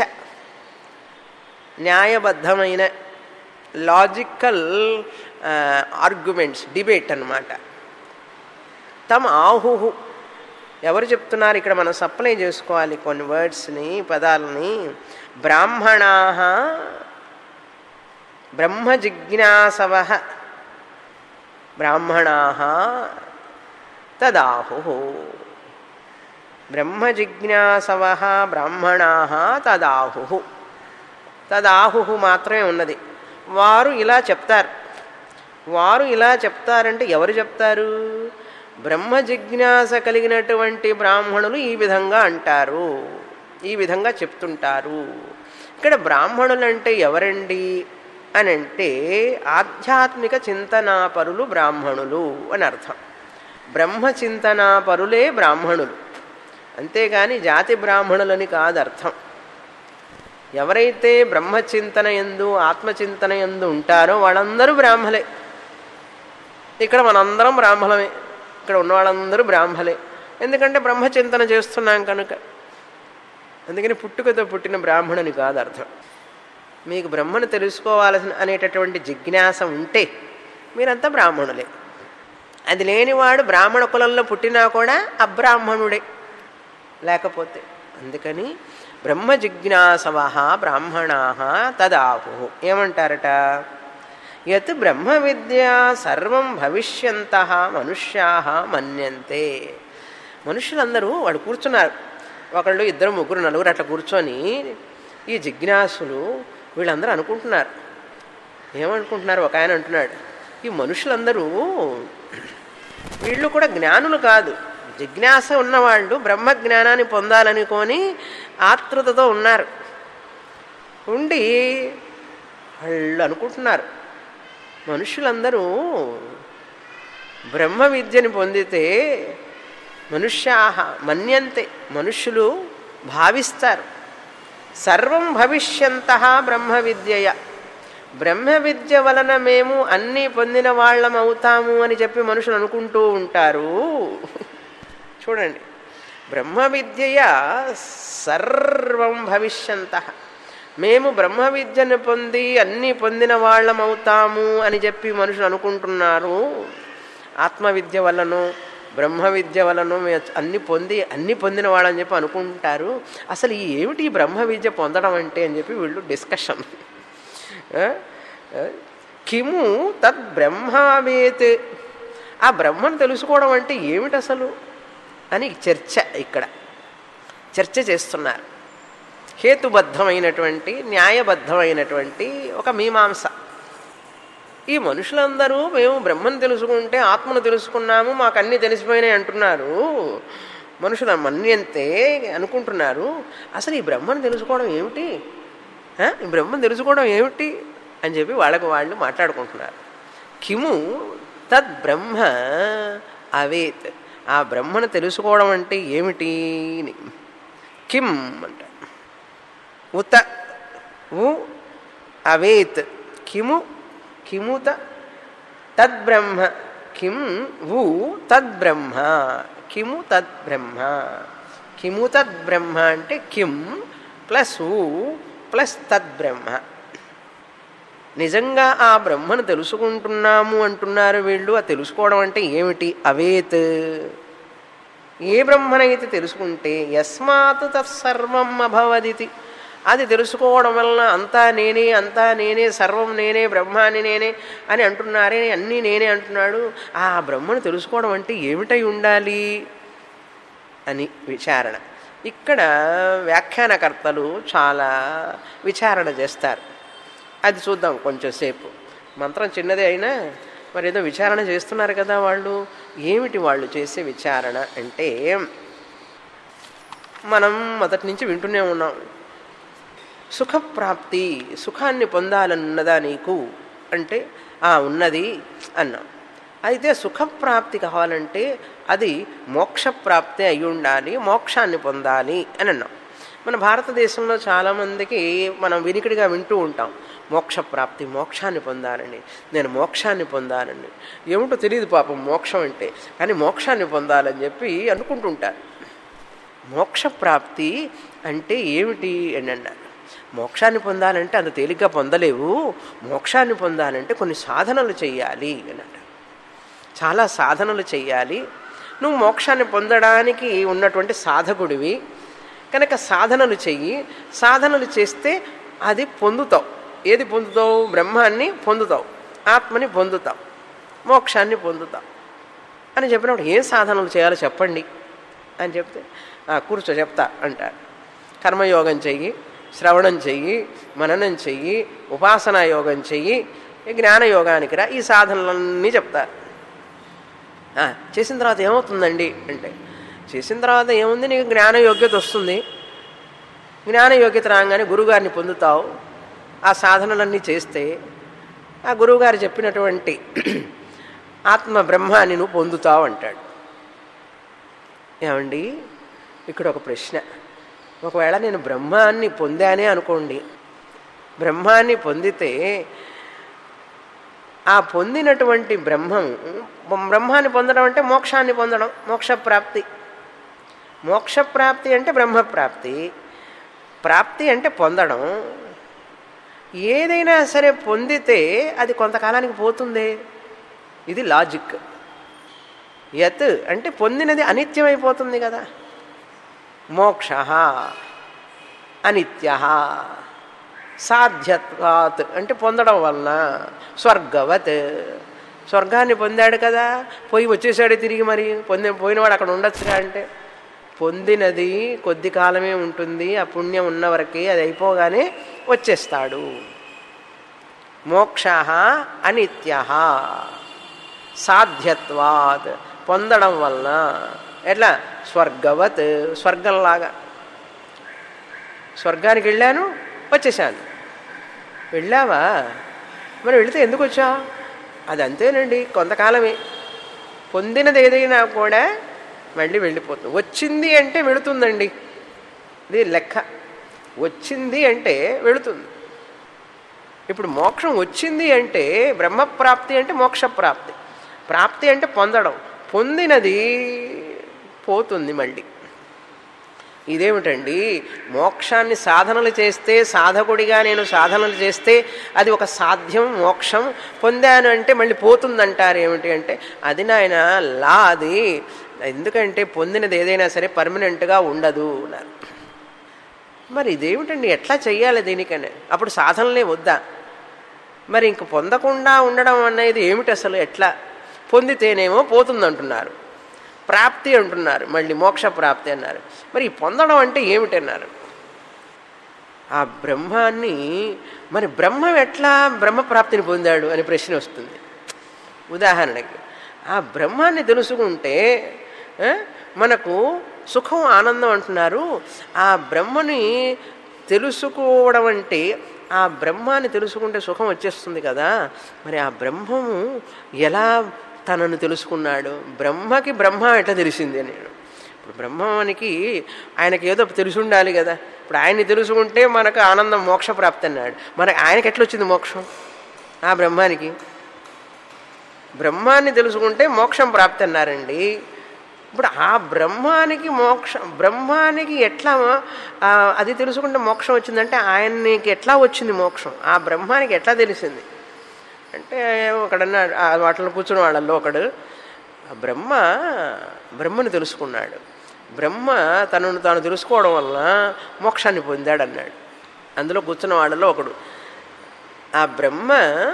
న్యాయబద్ధమైన లాజికల్ ఆర్గ్యుమెంట్స్ డిబేట్ అన్నమాట తమ ఆహుహు ఎవరు చెప్తున్నారు ఇక్కడ మనం సప్లై చేసుకోవాలి కొన్ని వర్డ్స్ని పదాలని బ్రాహ్మణా బ్రహ్మ జిజ్ఞాసవ బ్రాహ్మణా తదాహు బ్రహ్మ జిజ్ఞాసవ బ్రాహ్మణా తదాహు తదాహు మాత్రమే ఉన్నది వారు ఇలా చెప్తారు వారు ఇలా చెప్తారంటే ఎవరు చెప్తారు బ్రహ్మ జిజ్ఞాస కలిగినటువంటి బ్రాహ్మణులు ఈ విధంగా అంటారు ఈ విధంగా చెప్తుంటారు ఇక్కడ బ్రాహ్మణులు అంటే ఎవరండి అని అంటే ఆధ్యాత్మిక చింతనాపరులు బ్రాహ్మణులు అని అర్థం బ్రహ్మ చింతనాపరులే బ్రాహ్మణులు అంతేగాని జాతి బ్రాహ్మణులని కాదు అర్థం ఎవరైతే బ్రహ్మచింతన ఎందు ఆత్మచింతన ఎందు ఉంటారో వాళ్ళందరూ బ్రాహ్మలే ఇక్కడ మనందరం బ్రాహ్మణమే ఇక్కడ ఉన్న వాళ్ళందరూ బ్రాహ్మలే ఎందుకంటే బ్రహ్మచింతన చేస్తున్నాం కనుక అందుకని పుట్టుకతో పుట్టిన బ్రాహ్మణుని కాదు అర్థం మీకు బ్రహ్మను తెలుసుకోవాల్సిన అనేటటువంటి జిజ్ఞాస ఉంటే మీరంతా బ్రాహ్మణులే అది లేనివాడు బ్రాహ్మణ కులంలో పుట్టినా కూడా అబ్రాహ్మణుడే లేకపోతే అందుకని బ్రహ్మ జిజ్ఞాసవ బ్రాహ్మణా తదాహు ఏమంటారట యత్ బ్రహ్మ విద్య సర్వం భవిష్యంత మనుష్యా మన్యంతే మనుషులందరూ వాడు కూర్చున్నారు ఒకళ్ళు ఇద్దరు ముగ్గురు నలుగురు అట్లా కూర్చొని ఈ జిజ్ఞాసులు వీళ్ళందరూ అనుకుంటున్నారు ఏమనుకుంటున్నారు ఒక ఆయన అంటున్నాడు ఈ మనుషులందరూ వీళ్ళు కూడా జ్ఞానులు కాదు జిజ్ఞాస ఉన్నవాళ్ళు బ్రహ్మ జ్ఞానాన్ని పొందాలనుకొని ఆతృతతో ఉన్నారు ఉండి వాళ్ళు అనుకుంటున్నారు మనుషులందరూ బ్రహ్మ విద్యని పొందితే మనుష్యాహ మన్యంతే మనుష్యులు భావిస్తారు సర్వం భవిష్యంత బ్రహ్మ విద్యయ బ్రహ్మ విద్య వలన మేము అన్నీ పొందిన వాళ్ళం అవుతాము అని చెప్పి మనుషులు అనుకుంటూ ఉంటారు చూడండి బ్రహ్మ విద్యయ సర్వం భవిష్యంత మేము బ్రహ్మ విద్యను పొంది అన్నీ పొందిన వాళ్ళం అవుతాము అని చెప్పి మనుషులు అనుకుంటున్నారు ఆత్మవిద్య వలనో బ్రహ్మ విద్య వలన మేము అన్ని పొంది అన్ని పొందిన వాళ్ళని చెప్పి అనుకుంటారు అసలు ఈ ఏమిటి ఈ బ్రహ్మ విద్య పొందడం అంటే అని చెప్పి వీళ్ళు డిస్కషన్ ఆ? ఆ? కిము తద్ బ్రహ్మావేత్ ఆ బ్రహ్మను తెలుసుకోవడం అంటే ఏమిటి అసలు అని చర్చ ఇక్కడ చర్చ చేస్తున్నారు హేతుబద్ధమైనటువంటి న్యాయబద్ధమైనటువంటి ఒక మీమాంస ఈ మనుషులందరూ మేము బ్రహ్మను తెలుసుకుంటే ఆత్మను తెలుసుకున్నాము మాకు అన్నీ తెలిసిపోయినాయి అంటున్నారు మనుషులు మన్యంతే అనుకుంటున్నారు అసలు ఈ బ్రహ్మను తెలుసుకోవడం ఏమిటి ఆ? ఈ బ్రహ్మను తెలుసుకోవడం ఏమిటి అని చెప్పి వాళ్ళకు వాళ్ళు మాట్లాడుకుంటున్నారు కిము తద్ బ్రహ్మ అవేత్ ఆ బ్రహ్మను తెలుసుకోవడం అంటే ఏమిటి అని. కిం అంట ఉత ఉ అవేత్ కిము కిముత తద్బ్రహ్మ కిం వు తద్బ్రహ్మ కిము తద్బ్రహ్మ కిము తద్బ్రహ్మ అంటే కిం ప్లస్ ఊ ప్లస్ తద్బ్రహ్మ నిజంగా ఆ బ్రహ్మను తెలుసుకుంటున్నాము అంటున్నారు వీళ్ళు ఆ తెలుసుకోవడం అంటే ఏమిటి అవేత్ ఏ బ్రహ్మనైతే తెలుసుకుంటే యస్మాత్ తత్సర్వం అభవదితి అది తెలుసుకోవడం వలన అంతా నేనే అంతా నేనే సర్వం నేనే బ్రహ్మాని నేనే అని అంటున్నారే అన్నీ నేనే అంటున్నాడు ఆ బ్రహ్మను తెలుసుకోవడం అంటే ఏమిటై ఉండాలి అని విచారణ ఇక్కడ వ్యాఖ్యానకర్తలు చాలా విచారణ చేస్తారు అది చూద్దాం కొంచెంసేపు మంత్రం చిన్నదే అయినా మరి ఏదో విచారణ చేస్తున్నారు కదా వాళ్ళు ఏమిటి వాళ్ళు చేసే విచారణ అంటే మనం మొదటి నుంచి వింటూనే ఉన్నాం సుఖప్రాప్తి సుఖాన్ని పొందాలన్నదా నీకు అంటే ఆ ఉన్నది అన్నాం అయితే సుఖప్రాప్తి కావాలంటే అది మోక్షప్రాప్తి అయి ఉండాలి మోక్షాన్ని పొందాలి అని అన్నాం మన భారతదేశంలో చాలామందికి మనం వినికిడిగా వింటూ ఉంటాం మోక్షప్రాప్తి మోక్షాన్ని పొందాలని నేను మోక్షాన్ని పొందాలని ఏమిటో తెలియదు పాపం మోక్షం అంటే కానీ మోక్షాన్ని పొందాలని చెప్పి అనుకుంటుంటారు మోక్షప్రాప్తి అంటే ఏమిటి అని అన్నారు మోక్షాన్ని పొందాలంటే అంత తేలిగ్గా పొందలేవు మోక్షాన్ని పొందాలంటే కొన్ని సాధనలు చెయ్యాలి అని అంటారు చాలా సాధనలు చెయ్యాలి నువ్వు మోక్షాన్ని పొందడానికి ఉన్నటువంటి సాధకుడివి కనుక సాధనలు చెయ్యి సాధనలు చేస్తే అది పొందుతావు ఏది పొందుతావు బ్రహ్మాన్ని పొందుతావు ఆత్మని పొందుతావు మోక్షాన్ని పొందుతావు అని చెప్పినప్పుడు ఏం సాధనలు చేయాలో చెప్పండి అని చెప్తే "ఆ, కూర్చో చెప్తా అంటారు కర్మయోగం చెయ్యి శ్రవణం చెయ్యి మననం చెయ్యి ఉపాసనా యోగం చెయ్యి ఈ జ్ఞానయోగానికి రా ఈ సాధనలన్నీ చెప్తారు "ఆ, చేసిన తర్వాత ఏమవుతుందండి అంటే చేసిన తర్వాత ఏముంది నీకు జ్ఞాన యోగ్యత వస్తుంది జ్ఞాన యోగ్యత రాగానే గురువుగారిని పొందుతావు ఆ సాధనలన్నీ చేస్తే ఆ గురువుగారు చెప్పినటువంటి ఆత్మ బ్రహ్మాన్ని నువ్వు పొందుతావు అంటాడు ఏమండి ఇక్కడ ఒక ప్రశ్న ఒకవేళ నేను బ్రహ్మాన్ని పొందానే అనుకోండి బ్రహ్మాన్ని పొందితే ఆ పొందినటువంటి బ్రహ్మం బ్రహ్మాన్ని పొందడం అంటే మోక్షాన్ని పొందడం మోక్షప్రాప్తి మోక్షప్రాప్తి అంటే బ్రహ్మప్రాప్తి ప్రాప్తి అంటే పొందడం ఏదైనా సరే పొందితే అది కొంతకాలానికి పోతుంది ఇది లాజిక్ యత్ అంటే పొందినది అనిత్యమైపోతుంది కదా మోక్ష అనిత్య సాధ్యత్వాత్ అంటే పొందడం వలన స్వర్గవత్ స్వర్గాన్ని పొందాడు కదా పోయి వచ్చేసాడు తిరిగి మరి పొంది పోయినవాడు అక్కడ ఉండొచ్చుగా అంటే పొందినది కొద్ది కాలమే ఉంటుంది ఆ పుణ్యం ఉన్న వరకే అది అయిపోగానే వచ్చేస్తాడు మోక్ష అనిత్య సాధ్యత్వాత్ పొందడం వలన ఎట్లా స్వర్గవత్ స్వర్గంలాగా స్వర్గానికి వెళ్ళాను వచ్చేసాను వెళ్ళావా మరి వెళితే ఎందుకు వచ్చా అది అంతేనండి కొంతకాలమే పొందినది ఏదైనా కూడా మళ్ళీ వెళ్ళిపోతుంది వచ్చింది అంటే వెళుతుందండి ఇది లెక్క వచ్చింది అంటే వెళుతుంది ఇప్పుడు మోక్షం వచ్చింది అంటే బ్రహ్మప్రాప్తి అంటే మోక్షప్రాప్తి ప్రాప్తి అంటే పొందడం పొందినది పోతుంది మళ్ళీ ఇదేమిటండి మోక్షాన్ని సాధనలు చేస్తే సాధకుడిగా నేను సాధనలు చేస్తే అది ఒక సాధ్యం మోక్షం పొందాను అంటే మళ్ళీ పోతుందంటారు ఏమిటి అంటే అది నాయన లా అది ఎందుకంటే పొందినది ఏదైనా సరే పర్మనెంట్గా ఉండదు అన్నారు మరి ఇదేమిటండి ఎట్లా చెయ్యాలి దీనికనే అప్పుడు సాధనలే వద్దా మరి ఇంక పొందకుండా ఉండడం అనేది ఏమిటి అసలు ఎట్లా పొందితేనేమో పోతుందంటున్నారు ప్రాప్తి అంటున్నారు మళ్ళీ మోక్ష ప్రాప్తి అన్నారు మరి ఈ పొందడం అంటే ఏమిటన్నారు ఆ బ్రహ్మాన్ని మరి బ్రహ్మం ఎట్లా బ్రహ్మ ప్రాప్తిని పొందాడు అనే ప్రశ్న వస్తుంది ఉదాహరణకి ఆ బ్రహ్మాన్ని తెలుసుకుంటే ఆ, మనకు సుఖం ఆనందం అంటున్నారు ఆ బ్రహ్మని తెలుసుకోవడం అంటే ఆ బ్రహ్మాన్ని తెలుసుకుంటే సుఖం వచ్చేస్తుంది కదా మరి ఆ బ్రహ్మము ఎలా తనను తెలుసుకున్నాడు బ్రహ్మకి బ్రహ్మ ఎట్లా తెలిసింది నేను ఇప్పుడు బ్రహ్మానికి ఆయనకి ఏదో తెలిసి ఉండాలి కదా ఇప్పుడు ఆయన్ని తెలుసుకుంటే మనకు ఆనందం మోక్ష ప్రాప్తి అన్నాడు మరి ఆయనకి ఎట్లా వచ్చింది మోక్షం ఆ బ్రహ్మానికి బ్రహ్మాన్ని తెలుసుకుంటే మోక్షం ప్రాప్తి అన్నారండి ఇప్పుడు ఆ బ్రహ్మానికి మోక్షం బ్రహ్మానికి ఎట్లా ఆ, అది తెలుసుకుంటే మోక్షం వచ్చిందంటే ఆయనకి ఎట్లా వచ్చింది మోక్షం ఆ బ్రహ్మానికి ఎట్లా తెలిసింది అంటే ఒకడన్నాడు ఆ వాటిలో కూర్చున్న వాళ్ళల్లో ఒకడు ఆ బ్రహ్మ బ్రహ్మను తెలుసుకున్నాడు బ్రహ్మ తనను తాను తెలుసుకోవడం వలన మోక్షాన్ని పొందాడు అన్నాడు అందులో కూర్చున్న వాళ్ళలో ఒకడు ఆ బ్రహ్మ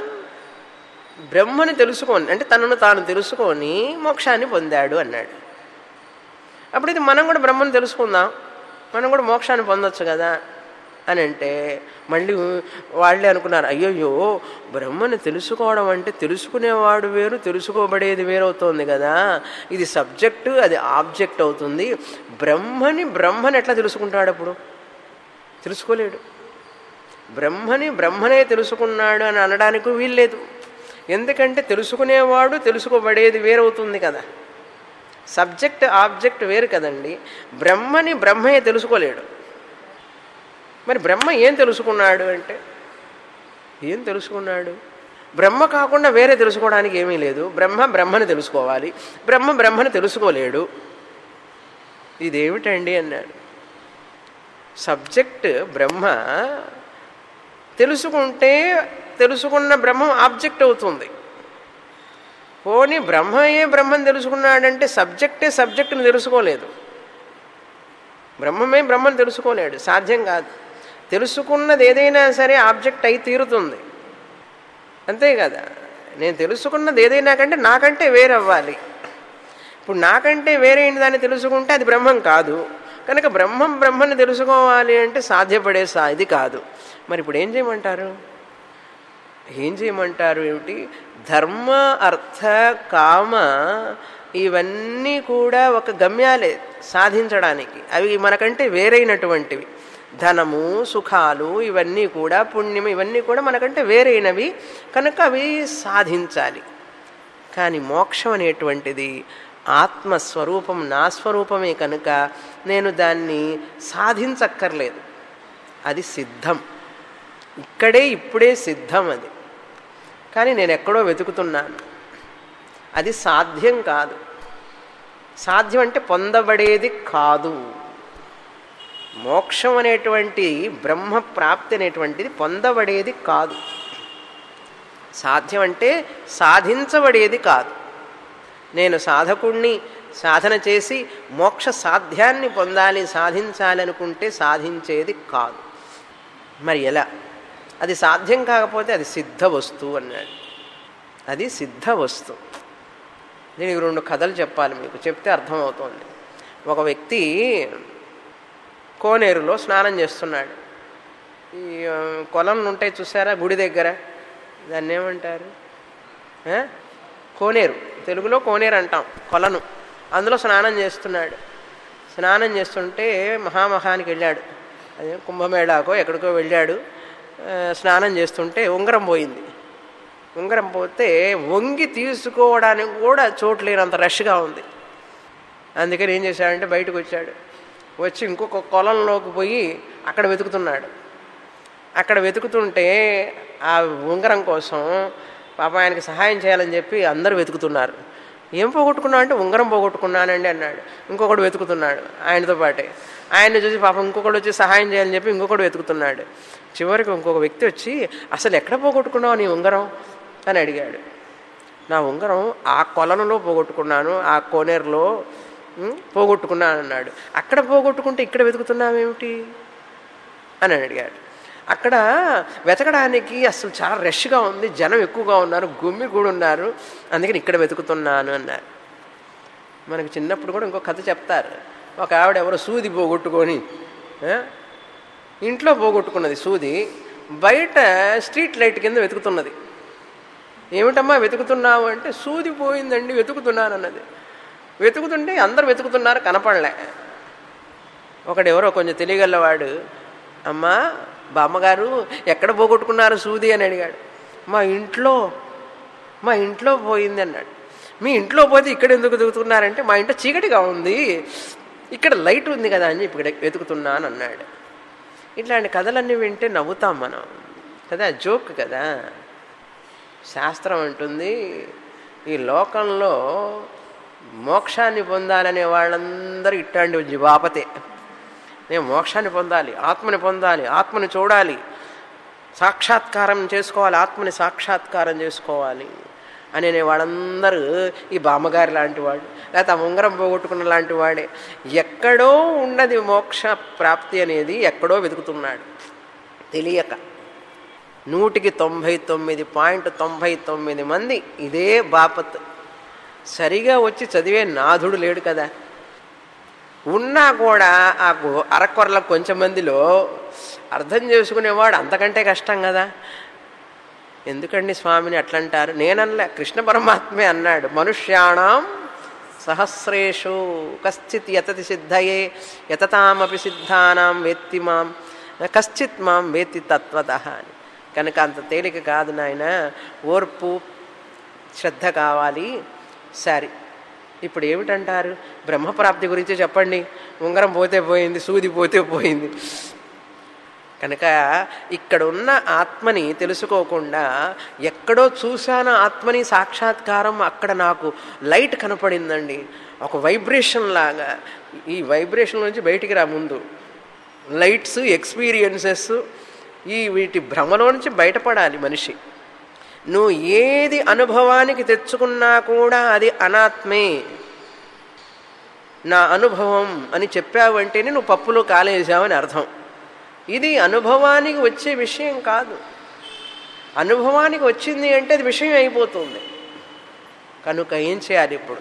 బ్రహ్మని తెలుసుకొని అంటే తనను తాను తెలుసుకొని మోక్షాన్ని పొందాడు అన్నాడు అప్పుడు ఇది మనం కూడా బ్రహ్మను తెలుసుకుందాం మనం కూడా మోక్షాన్ని పొందొచ్చు కదా అని అంటే మళ్ళీ వాళ్ళే అనుకున్నారు అయ్యయ్యో బ్రహ్మని తెలుసుకోవడం అంటే తెలుసుకునేవాడు వేరు తెలుసుకోబడేది వేరు అవుతుంది కదా ఇది సబ్జెక్టు అది ఆబ్జెక్ట్ అవుతుంది బ్రహ్మని బ్రహ్మని ఎట్లా తెలుసుకుంటాడు అప్పుడు తెలుసుకోలేడు బ్రహ్మని బ్రహ్మనే తెలుసుకున్నాడు అని అనడానికి వీల్లేదు ఎందుకంటే తెలుసుకునేవాడు తెలుసుకోబడేది వేరవుతుంది కదా సబ్జెక్ట్ ఆబ్జెక్ట్ వేరు కదండి బ్రహ్మని బ్రహ్మయే తెలుసుకోలేడు మరి బ్రహ్మ ఏం తెలుసుకున్నాడు అంటే ఏం తెలుసుకున్నాడు బ్రహ్మ కాకుండా వేరే తెలుసుకోవడానికి ఏమీ లేదు బ్రహ్మ బ్రహ్మని తెలుసుకోవాలి బ్రహ్మ బ్రహ్మని తెలుసుకోలేడు ఇదేమిటండి అన్నాడు సబ్జెక్ట్ బ్రహ్మ తెలుసుకుంటే తెలుసుకున్న బ్రహ్మం ఆబ్జెక్ట్ అవుతుంది పోనీ బ్రహ్మయే బ్రహ్మని తెలుసుకున్నాడంటే సబ్జెక్టే సబ్జెక్టుని తెలుసుకోలేదు బ్రహ్మమే బ్రహ్మను తెలుసుకోలేడు సాధ్యం కాదు తెలుసుకున్నది ఏదైనా సరే ఆబ్జెక్ట్ అయి తీరుతుంది అంతే కదా నేను తెలుసుకున్నది ఏదైనా కంటే నాకంటే వేరవ్వాలి ఇప్పుడు నాకంటే వేరైన దాన్ని తెలుసుకుంటే అది బ్రహ్మం కాదు కనుక బ్రహ్మం బ్రహ్మని తెలుసుకోవాలి అంటే సాధ్యపడే సా ఇది కాదు మరి ఇప్పుడు ఏం చేయమంటారు ఏం చేయమంటారు ఏమిటి ధర్మ అర్థ కామ ఇవన్నీ కూడా ఒక గమ్యాలే సాధించడానికి అవి మనకంటే వేరైనటువంటివి ధనము సుఖాలు ఇవన్నీ కూడా పుణ్యం ఇవన్నీ కూడా మనకంటే వేరైనవి కనుక అవి సాధించాలి కానీ మోక్షం అనేటువంటిది ఆత్మస్వరూపం నా స్వరూపమే కనుక నేను దాన్ని సాధించక్కర్లేదు అది సిద్ధం ఇక్కడే ఇప్పుడే సిద్ధం అది కానీ నేను ఎక్కడో వెతుకుతున్నాను అది సాధ్యం కాదు సాధ్యం అంటే పొందబడేది కాదు మోక్షం అనేటువంటి బ్రహ్మ ప్రాప్తి అనేటువంటిది పొందబడేది కాదు సాధ్యం అంటే సాధించబడేది కాదు నేను సాధకుణ్ణి సాధన చేసి మోక్ష సాధ్యాన్ని పొందాలి సాధించాలి అనుకుంటే సాధించేది కాదు మరి ఎలా అది సాధ్యం కాకపోతే అది సిద్ధ వస్తువు అన్నాడు అది సిద్ధ వస్తువు దీనికి రెండు కథలు చెప్పాలి మీకు చెప్తే అర్థమవుతుంది ఒక వ్యక్తి కోనేరులో స్నానం చేస్తున్నాడు ఈ ఆ, కొలంలు ఉంటాయి చూసారా గుడి దగ్గర దాన్ని ఏమంటారు ఆ? కోనేరు తెలుగులో కోనేరు అంటాం కొలను అందులో స్నానం చేస్తున్నాడు స్నానం చేస్తుంటే మహామహానికి వెళ్ళాడు అదే కుంభమేళాకో ఎక్కడికో వెళ్ళాడు ఆ, స్నానం చేస్తుంటే ఉంగరం పోయింది ఉంగరం పోతే వంగి తీసుకోవడానికి కూడా చోటు లేనంత రష్గా ఉంది అందుకని ఏం చేశాడంటే బయటకు వచ్చాడు వచ్చి ఇంకొక కొలంలోకి పోయి అక్కడ వెతుకుతున్నాడు అక్కడ వెతుకుతుంటే ఆ ఉంగరం కోసం పాప ఆయనకి సహాయం చేయాలని చెప్పి అందరూ వెతుకుతున్నారు ఏం పోగొట్టుకున్నావు అంటే ఉంగరం పోగొట్టుకున్నానండి అన్నాడు ఇంకొకడు వెతుకుతున్నాడు ఆయనతో పాటే ఆయన చూసి పాపం ఇంకొకడు వచ్చి సహాయం చేయాలని చెప్పి ఇంకొకడు వెతుకుతున్నాడు చివరికి ఇంకొక వ్యక్తి వచ్చి అసలు ఎక్కడ పోగొట్టుకున్నావు నీ ఉంగరం అని అడిగాడు నా ఉంగరం ఆ కొలనులో పోగొట్టుకున్నాను ఆ కోనేరులో ఉమ్, పోగొట్టుకున్నాను అన్నాడు అక్కడ పోగొట్టుకుంటే ఇక్కడ వెతుకుతున్నావేమిటి అని అడిగాడు అక్కడ వెతకడానికి అసలు చాలా రష్గా ఉంది జనం ఎక్కువగా ఉన్నారు గుమ్మి కూడా ఉన్నారు అందుకని ఇక్కడ వెతుకుతున్నాను అన్నారు మనకి చిన్నప్పుడు కూడా ఇంకో కథ చెప్తారు ఒక ఆవిడ ఎవరో సూది పోగొట్టుకొని ఆ, ఇంట్లో పోగొట్టుకున్నది సూది బయట స్ట్రీట్ లైట్ కింద వెతుకుతున్నది ఏమిటమ్మా వెతుకుతున్నావు అంటే సూది పోయిందండి వెతుకుతున్నాను అన్నది వెతుకుతుంటే అందరు వెతుకుతున్నారు కనపడలే ఒకడు ఎవరో కొంచెం తెలియగలవాడు అమ్మా బామ్మగారు ఎక్కడ పోగొట్టుకున్నారు సూది అని అడిగాడు మా ఇంట్లో మా ఇంట్లో పోయింది అన్నాడు మీ ఇంట్లో పోతే ఇక్కడ ఎందుకు వెతుకుతున్నారంటే మా ఇంట్లో చీకటిగా ఉంది ఇక్కడ లైట్ ఉంది కదా అని చెప్పి ఇక్కడ వెతుకుతున్నాను అన్నాడు ఇట్లాంటి కథలన్నీ వింటే నవ్వుతాం మనం కదా జోక్ కదా శాస్త్రం అంటుంది ఈ లోకంలో మోక్షాన్ని పొందాలనే వాళ్ళందరూ ఇట్లాంటి జివాపతే నేను మోక్షాన్ని పొందాలి ఆత్మని పొందాలి ఆత్మని చూడాలి సాక్షాత్కారం చేసుకోవాలి ఆత్మని సాక్షాత్కారం చేసుకోవాలి అనే వాళ్ళందరూ ఈ బామ్మగారి లాంటి వాడు లేకపోతే ఆ ఉంగరం పోగొట్టుకున్న లాంటి వాడే ఎక్కడో ఉన్నది మోక్ష ప్రాప్తి అనేది ఎక్కడో వెతుకుతున్నాడు తెలియక నూటికి తొంభై తొమ్మిది పాయింట్ తొంభై తొమ్మిది మంది ఇదే బాపత్ సరిగా వచ్చి చదివే నాథుడు లేడు కదా ఉన్నా కూడా ఆ గు- అరకొరల కొంచెం మందిలో అర్థం చేసుకునేవాడు అంతకంటే కష్టం కదా ఎందుకండి స్వామిని అట్లంటారు నేననలే కృష్ణ పరమాత్మే అన్నాడు మనుష్యాణం సహస్రేషు కశ్చిత్ యతతి సిద్ధయే యతతామపి సిద్ధానాం వేత్తి మాం కశ్చిత్ మాం వేత్తి తత్వత అని కనుక అంత తేలిక కాదు నాయన ఓర్పు శ్రద్ధ కావాలి సరే ఇప్పుడు ఏమిటంటారు బ్రహ్మప్రాప్తి గురించి చెప్పండి ఉంగరం పోతే పోయింది సూది పోతే పోయింది కనుక ఇక్కడ ఉన్న ఆత్మని తెలుసుకోకుండా ఎక్కడో చూశాన ఆత్మని సాక్షాత్కారం అక్కడ నాకు లైట్ కనపడిందండి ఒక వైబ్రేషన్ లాగా ఈ వైబ్రేషన్ నుంచి బయటికి రా ముందు లైట్స్ ఎక్స్పీరియన్సెస్ ఈ వీటి భ్రమలో నుంచి బయటపడాలి మనిషి నువ్వు ఏది అనుభవానికి తెచ్చుకున్నా కూడా అది అనాత్మే నా అనుభవం అని చెప్పావంటేనే నువ్వు పప్పులో కాలేసావని అర్థం ఇది అనుభవానికి వచ్చే విషయం కాదు అనుభవానికి వచ్చింది అంటే అది విషయం అయిపోతుంది కనుక ఏం చేయాలి ఇప్పుడు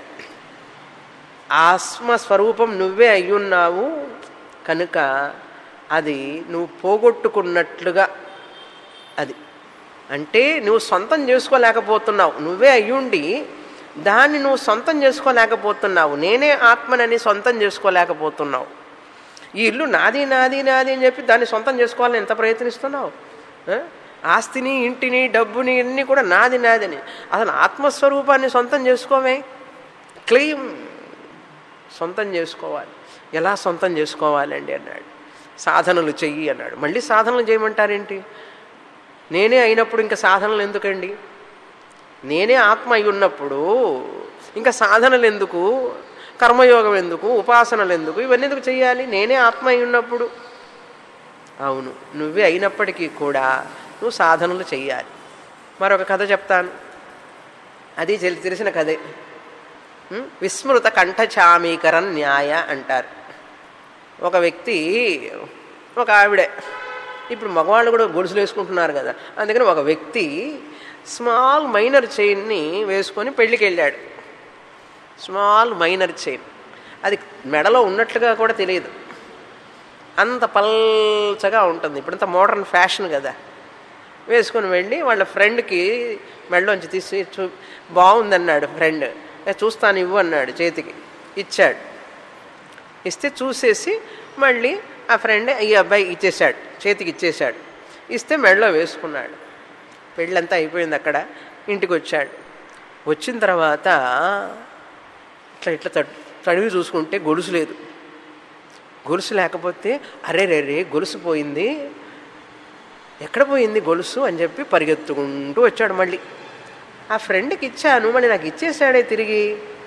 ఆత్మస్వరూపం నువ్వే అయ్యున్నావు కనుక అది నువ్వు పోగొట్టుకున్నట్లుగా అది అంటే నువ్వు సొంతం చేసుకోలేకపోతున్నావు నువ్వే అయ్యుండి దాన్ని నువ్వు సొంతం చేసుకోలేకపోతున్నావు నేనే ఆత్మనని సొంతం చేసుకోలేకపోతున్నావు ఈ ఇల్లు నాది నాది నాది అని చెప్పి దాన్ని సొంతం చేసుకోవాలని ఎంత ప్రయత్నిస్తున్నావు ఆ? ఆస్తిని ఇంటిని డబ్బుని అన్నీ కూడా నాది నాదని అసలు ఆత్మస్వరూపాన్ని సొంతం చేసుకోవే క్లెయిమ్ సొంతం చేసుకోవాలి ఎలా సొంతం చేసుకోవాలండి అన్నాడు సాధనలు చెయ్యి అన్నాడు మళ్ళీ సాధనలు చేయమంటారేంటి నేనే అయినప్పుడు ఇంకా సాధనలు ఎందుకండి నేనే ఆత్మ అయి ఉన్నప్పుడు ఇంకా సాధనలు ఎందుకు కర్మయోగం ఎందుకు ఉపాసనలు ఎందుకు ఇవన్నీ ఎందుకు చెయ్యాలి నేనే ఆత్మ అయి ఉన్నప్పుడు అవును నువ్వే అయినప్పటికీ కూడా నువ్వు సాధనలు చెయ్యాలి మరొక కథ చెప్తాను అది తెలి- తెలిసిన కథే ఉం? విస్మృత కంఠచామీకరణ న్యాయ అంటారు ఒక వ్యక్తి ఒక ఆవిడే ఇప్పుడు మగవాళ్ళు కూడా గొలుసులు వేసుకుంటున్నారు కదా అందుకని ఒక వ్యక్తి స్మాల్ మైనర్ చైన్ని వేసుకొని పెళ్ళికి వెళ్ళాడు స్మాల్ మైనర్ చైన్ అది మెడలో ఉన్నట్లుగా కూడా తెలియదు అంత పల్చగా ఉంటుంది ఇప్పుడంతా మోడర్న్ ఫ్యాషన్ కదా వేసుకొని వెళ్ళి వాళ్ళ ఫ్రెండ్కి మెడలోంచి తీసి చూ బాగుందన్నాడు ఫ్రెండ్ "ఏ, చూస్తాను ఇవ్వు అన్నాడు చేతికి ఇచ్చాడు ఇస్తే చూసేసి మళ్ళీ ఆ ఫ్రెండ్ ఈ అబ్బాయి ఇచ్చేశాడు చేతికి ఇచ్చేశాడు ఇస్తే మెడలో వేసుకున్నాడు పెళ్ళంతా అయిపోయింది అక్కడ ఇంటికి వచ్చాడు వచ్చిన తర్వాత ఇట్లా ఇట్లా తడ్- తడివి చూసుకుంటే గొలుసు లేదు గొలుసు లేకపోతే అరే రే రే గొలుసు పోయింది ఎక్కడ పోయింది గొలుసు అని చెప్పి పరిగెత్తుకుంటూ వచ్చాడు మళ్ళీ ఆ ఫ్రెండ్కి ఇచ్చాను మళ్ళీ నాకు ఇచ్చేసాడే తిరిగి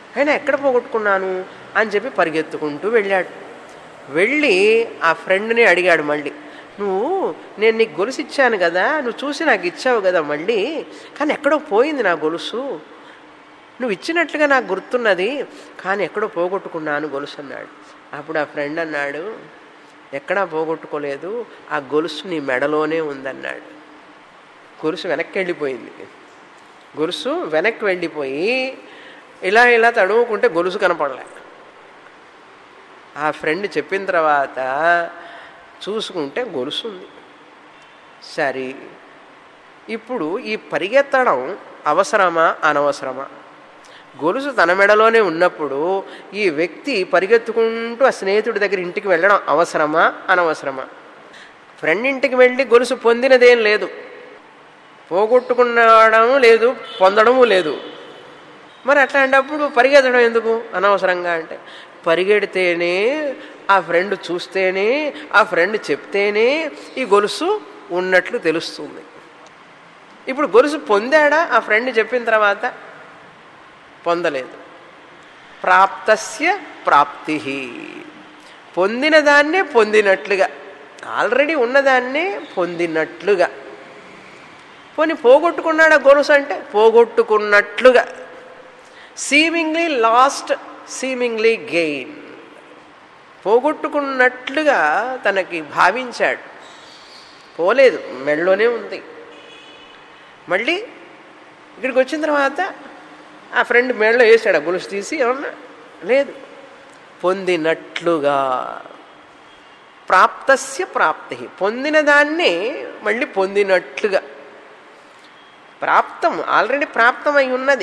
అయినా ఎక్కడ పోగొట్టుకున్నాను అని చెప్పి పరిగెత్తుకుంటూ వెళ్ళాడు వెళ్ళి ఆ ఫ్రెండ్ని అడిగాడు మళ్ళీ నువ్వు నేను నీకు గొలుసు ఇచ్చాను కదా నువ్వు చూసి నాకు ఇచ్చావు కదా మళ్ళీ కానీ ఎక్కడో పోయింది నా గొలుసు నువ్వు ఇచ్చినట్లుగా నాకు గుర్తున్నది కానీ ఎక్కడో పోగొట్టుకున్నాను గొలుసు అన్నాడు అప్పుడు ఆ ఫ్రెండ్ అన్నాడు ఎక్కడా పోగొట్టుకోలేదు ఆ గొలుసు నీ మెడలోనే ఉందన్నాడు గొలుసు వెనక్కి వెళ్ళిపోయింది గొలుసు వెనక్కి వెళ్ళిపోయి ఇలా ఇలా తడుముకుంటే గొలుసు కనపడలే ఆ ఫ్రెండ్ చెప్పిన తర్వాత చూసుకుంటే గొలుసు ఉంది సరే ఇప్పుడు ఈ పరిగెత్తడం అవసరమా అనవసరమా గొలుసు తన మెడలోనే ఉన్నప్పుడు ఈ వ్యక్తి పరిగెత్తుకుంటూ ఆ స్నేహితుడి దగ్గర ఇంటికి వెళ్ళడం అవసరమా అనవసరమా ఫ్రెండ్ ఇంటికి వెళ్ళి గొలుసు పొందినదేం లేదు పోగొట్టుకునడం లేదు పొందడము లేదు మరి అట్లాంటప్పుడు పరిగెత్తడం ఎందుకు అనవసరంగా అంటే పరిగెడితేనే ఆ ఫ్రెండ్ చూస్తేనే ఆ ఫ్రెండ్ చెప్తేనే ఈ గొలుసు ఉన్నట్లు తెలుస్తుంది ఇప్పుడు గొలుసు పొందాడా ఆ ఫ్రెండ్ చెప్పిన తర్వాత పొందలేదు ప్రాప్తస్య ప్రాప్తి పొందిన దాన్నే పొందినట్లుగా ఆల్రెడీ ఉన్నదాన్నే పొందినట్లుగా పోనీ పోగొట్టుకున్నాడా గొలుసు అంటే పోగొట్టుకున్నట్లుగా సీమింగ్లీ లాస్ట్ సీమింగ్లీ గెయిన్ పోగొట్టుకున్నట్లుగా తనకి భావించాడు పోలేదు మెడలోనే ఉంది మళ్ళీ ఇక్కడికి వచ్చిన తర్వాత ఆ ఫ్రెండ్ మెడలో వేసాడు ఆ గొలుసు తీసి ఏమన్నా లేదు పొందినట్లుగా ప్రాప్తస్య ప్రాప్తి పొందిన దాన్నే మళ్ళీ పొందినట్లుగా ప్రాప్తం ఆల్రెడీ ప్రాప్తమై ఉన్నది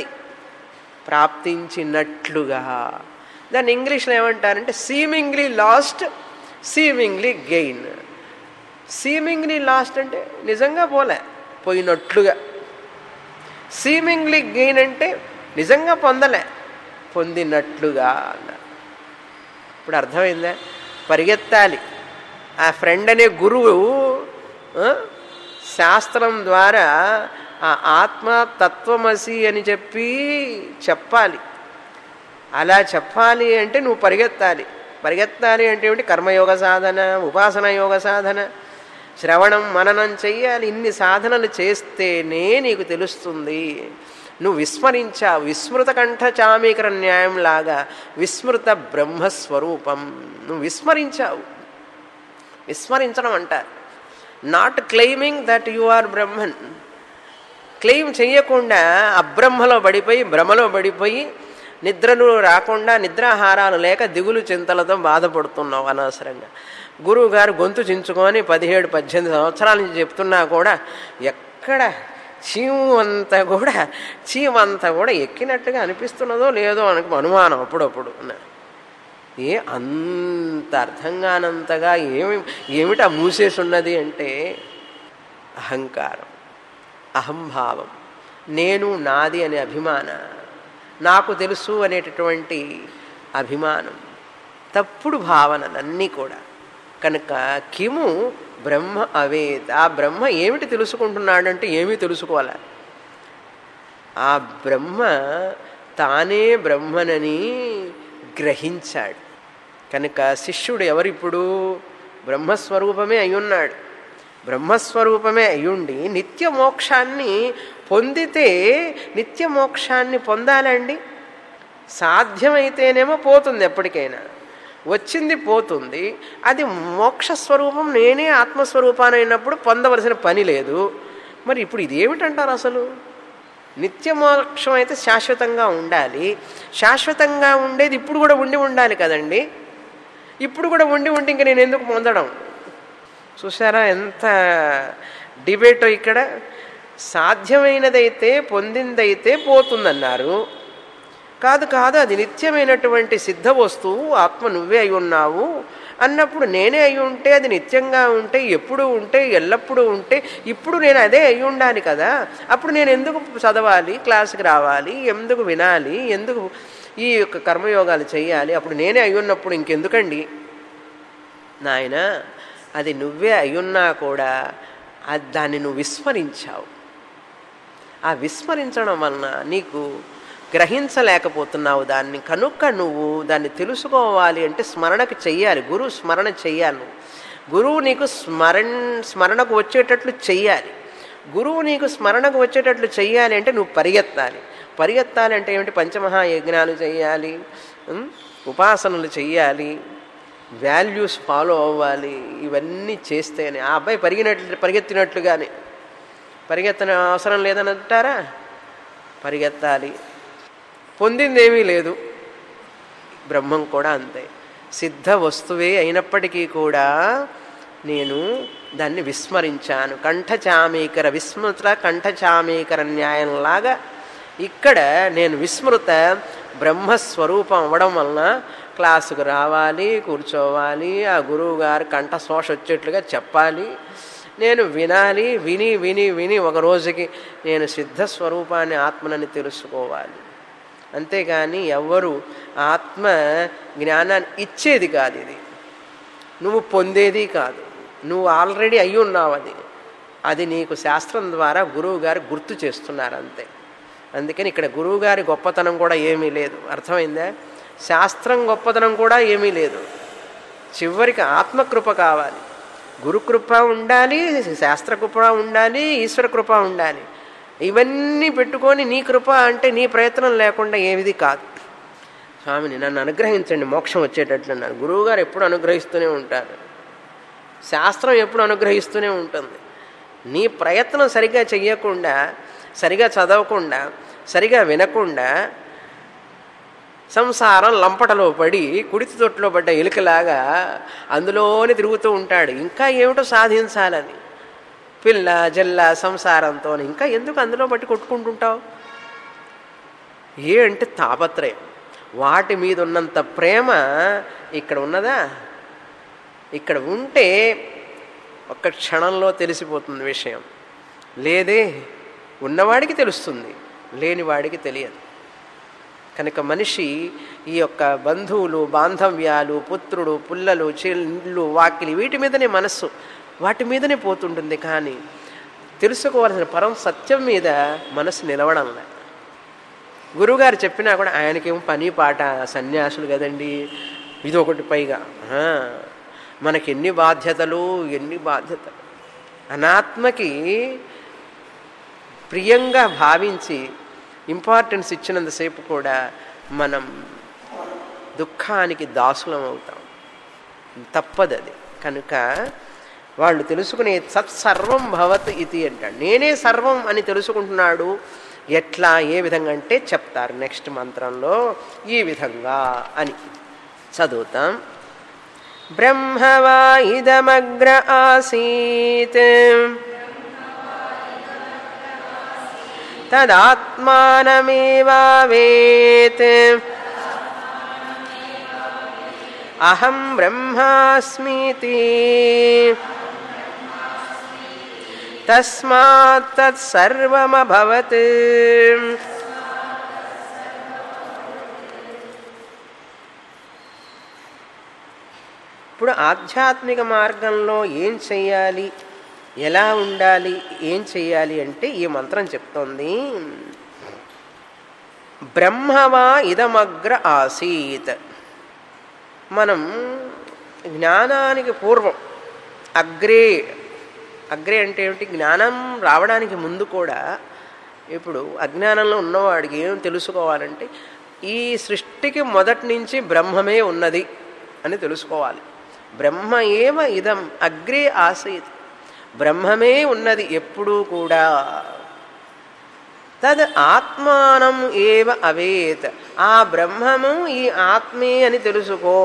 ప్రాప్తించినట్లుగా దాన్ని ఇంగ్లీష్లో ఏమంటారంటే seemingly lost seemingly gain seemingly lost అంటే నిజంగా పోలే పోయినట్లుగా సీమింగ్లీ గెయిన్ అంటే నిజంగా పొందలే పొందినట్లుగా అన్నారు ఇప్పుడు అర్థమైందా పరిగెత్తాలి ఆ ఫ్రెండ్ అనే గురువు ఆ, శాస్త్రం ద్వారా ఆ ఆత్మ తత్వమసి అని చెప్పి చెప్పాలి అలా చెప్పాలి అంటే నువ్వు పరిగెత్తాలి పరిగెత్తాలి అంటే ఏమిటి కర్మయోగ సాధన ఉపాసన యోగ సాధన శ్రవణం మననం చెయ్యాలి ఇన్ని సాధనలు చేస్తేనే నీకు తెలుస్తుంది నువ్వు విస్మరించావు విస్మృత కంఠ చామీకర న్యాయం లాగా విస్మృత బ్రహ్మస్వరూపం నువ్వు విస్మరించావు విస్మరించడం అంటారు not claiming that you are Brahman claim చేయకుండా అబ్రహ్మలో పడిపోయి భ్రమలో పడిపోయి నిద్రలు రాకుండా నిద్రాహారాలు లేక దిగులు చింతలతో బాధపడుతున్నావు అనవసరంగా గురువు గారు గొంతు చించుకొని పదిహేడు పద్దెనిమిది సంవత్సరాల నుంచి చెప్తున్నా కూడా ఎక్కడ చీము అంతా కూడా చీమంతా కూడా ఎక్కినట్టుగా అనిపిస్తున్నదో లేదో అని అనుమానం అప్పుడప్పుడు ఏ అంత అర్థం కానంతగా ఏమి ఏమిటా మూసేసి ఉన్నది అంటే అహంకారం అహంభావం నేను నాది అనే అభిమాన నాకు తెలుసు అనేటటువంటి అభిమానం తప్పుడు భావనలన్నీ కూడా కనుక కిము బ్రహ్మ అవేత్ ఆ బ్రహ్మ ఏమిటి తెలుసుకుంటున్నాడంటే ఏమీ తెలుసుకోవాలి ఆ బ్రహ్మ తానే బ్రహ్మనని గ్రహించాడు కనుక శిష్యుడు ఎవరిప్పుడు బ్రహ్మస్వరూపమే అయ్యున్నాడు బ్రహ్మస్వరూపమే అయ్యుండి నిత్య మోక్షాన్ని పొందితే నిత్య మోక్షాన్ని పొందాలండి సాధ్యమైతేనేమో పోతుంది ఎప్పటికైనా వచ్చింది పోతుంది అది మోక్ష స్వరూపం నేనే ఆత్మస్వరూపానైనప్పుడు పొందవలసిన పని లేదు మరి ఇప్పుడు ఇది ఏమిటంటారు అసలు నిత్య మోక్షం అయితే శాశ్వతంగా ఉండాలి శాశ్వతంగా ఉండేది ఇప్పుడు కూడా ఉండి ఉండాలి కదండి ఇప్పుడు కూడా ఉండి ఉండి ఇంక నేను ఎందుకు పొందడం చూసారా ఎంత డిబేటో ఇక్కడ సాధ్యమైనదైతే పొందిందైతే పోతుందన్నారు కాదు కాదు అది నిత్యమైనటువంటి సిద్ధ వస్తువు ఆత్మ నువ్వే అయి ఉన్నావు అన్నప్పుడు నేనే అయి ఉంటే అది నిత్యంగా ఉంటే ఎప్పుడు ఉంటే ఎల్లప్పుడూ ఉంటే ఇప్పుడు నేను అదే అయి ఉండాలి కదా అప్పుడు నేను ఎందుకు చదవాలి క్లాస్కి రావాలి ఎందుకు వినాలి ఎందుకు ఈ యొక్క కర్మయోగాలు చేయాలి అప్పుడు నేనే అయి ఉన్నప్పుడు ఇంకెందుకండి నాయన అది నువ్వే అయ్యున్నా కూడా అది దాన్ని నువ్వు విస్మరించావు ఆ విస్మరించడం వలన నీకు గ్రహించలేకపోతున్నావు దాన్ని కనుక నువ్వు దాన్ని తెలుసుకోవాలి అంటే స్మరణకు చెయ్యాలి గురువు స్మరణ చెయ్యాలి నువ్వు గురువు నీకు స్మరణ స్మరణకు వచ్చేటట్లు చెయ్యాలి గురువు నీకు స్మరణకు వచ్చేటట్లు చెయ్యాలి అంటే నువ్వు పరిగెత్తాలి పరిగెత్తాలి అంటే ఏమిటి పంచమహాయజ్ఞాలు చేయాలి ఉం? ఉపాసనలు చెయ్యాలి వాల్యూస్ ఫాలో అవ్వాలి ఇవన్నీ చేస్తేనే ఆ అబ్బాయి పరిగినట్లు పరిగెత్తినట్లుగానే పరిగెత్తన అవసరం లేదని అంటారా పరిగెత్తాలి పొందిందేమీ లేదు బ్రహ్మం కూడా అంతే సిద్ధ వస్తువే అయినప్పటికీ కూడా నేను దాన్ని విస్మరించాను కంఠచామీకర విస్మృత కంఠచామీకర న్యాయంలాగా ఇక్కడ నేను విస్మృత బ్రహ్మస్వరూపం అవ్వడం వలన క్లాసుకు రావాలి కూర్చోవాలి ఆ గురువు గారు కంఠ శోష వచ్చేట్లుగా చెప్పాలి నేను వినాలి విని విని విని ఒక రోజుకి నేను సిద్ధ స్వరూపాన్ని ఆత్మనని తెలుసుకోవాలి అంతేగాని ఎవ్వరు ఆత్మ జ్ఞానాన్ని ఇచ్చేది కాదు ఇది నువ్వు పొందేది కాదు నువ్వు ఆల్రెడీ అయి ఉన్నావు అది అది నీకు శాస్త్రం ద్వారా గురువు గారు గుర్తు చేస్తున్నారు అంతే అందుకని ఇక్కడ గురువు గారి గొప్పతనం కూడా ఏమీ లేదు అర్థమైందా శాస్త్రం గొప్పతనం కూడా ఏమీ లేదు చివరికి ఆత్మకృప కావాలి గురుకృప ఉండాలి శాస్త్రకృప ఉండాలి ఈశ్వర కృప ఉండాలి ఇవన్నీ పెట్టుకొని నీ కృప అంటే నీ ప్రయత్నం లేకుండా ఏమిది కాదు స్వామిని నన్ను అనుగ్రహించండి మోక్షం వచ్చేటట్లు అన్నారు గురువుగారు ఎప్పుడు అనుగ్రహిస్తూనే ఉంటారు శాస్త్రం ఎప్పుడు అనుగ్రహిస్తూనే ఉంటుంది నీ ప్రయత్నం సరిగా చెయ్యకుండా సరిగా చదవకుండా సరిగా వినకుండా సంసారం లంపటలో పడి కుడితి తొట్టులో పడ్డ ఎలుకలాగా అందులోనే తిరుగుతూ ఉంటాడు ఇంకా ఏమిటో సాధించాలని పిల్ల జల్ల సంసారంతో ఇంకా ఎందుకు అందులో పట్టి కొట్టుకుంటుంటావు ఏ అంటే తాపత్రయం వాటి మీద ఉన్నంత ప్రేమ ఇక్కడ ఉన్నదా ఇక్కడ ఉంటే ఒక్క క్షణంలో తెలిసిపోతుంది విషయం లేదే ఉన్నవాడికి తెలుస్తుంది లేనివాడికి తెలియదు కనుక మనిషి ఈ యొక్క బంధువులు బాంధవ్యాలు పుత్రుడు పుల్లలు చెల్లు వాకిలి వీటి మీదనే మనస్సు వాటి మీదనే పోతుంటుంది కానీ తెలుసుకోవాల్సిన పరం సత్యం మీద మనసు నిలవడంలే గురువుగారు చెప్పినా కూడా ఆయనకేమో పని పాట సన్యాసులు కదండి ఇది ఒకటి పైగా ఆ, మనకి ఎన్ని బాధ్యతలు ఎన్ని బాధ్యతలు అనాత్మకి ప్రియంగా భావించి ఇంపార్టెన్స్ ఇచ్చినంతసేపు కూడా మనం దుఃఖానికి దాసులం అవుతాం తప్పదు అది కనుక వాళ్ళు తెలుసుకునే సత్సర్వం భవత్ ఇది అంటాడు నేనే సర్వం అని తెలుసుకుంటున్నాడు ఎట్లా ఏ విధంగా అంటే చెప్తారు నెక్స్ట్ మంత్రంలో ఈ విధంగా అని చదువుతాం బ్రహ్మవా ఇదమగ్ర ఆసీత్ తదాత్మానమేవావేత్ అహం బ్రహ్మాస్మీతి తస్మాత్ తత్సర్వమభవత్ ఇప్పుడు ఆధ్యాత్మిక మార్గంలో ఏం చెయ్యాలి ఎలా ఉండాలి ఏం చెయ్యాలి అంటే ఈ మంత్రం చెప్తోంది బ్రహ్మవా ఇదమగ్ర ఆసీత్ మనం జ్ఞానానికి పూర్వం అగ్రే అగ్రే అంటే ఏమిటి జ్ఞానం రావడానికి ముందు కూడా ఇప్పుడు అజ్ఞానంలో ఉన్నవాడికి ఏం తెలుసుకోవాలంటే ఈ సృష్టికి మొదటి నుంచి బ్రహ్మమే ఉన్నది అని తెలుసుకోవాలి బ్రహ్మ ఏవ ఇదం అగ్రే ఆసీత్ బ్రహ్మమే ఉన్నది ఎప్పుడూ కూడా తద్ ఆత్మానం ఏవ అవేత్ ఆ బ్రహ్మము ఈ ఆత్మే అని తెలుసుకో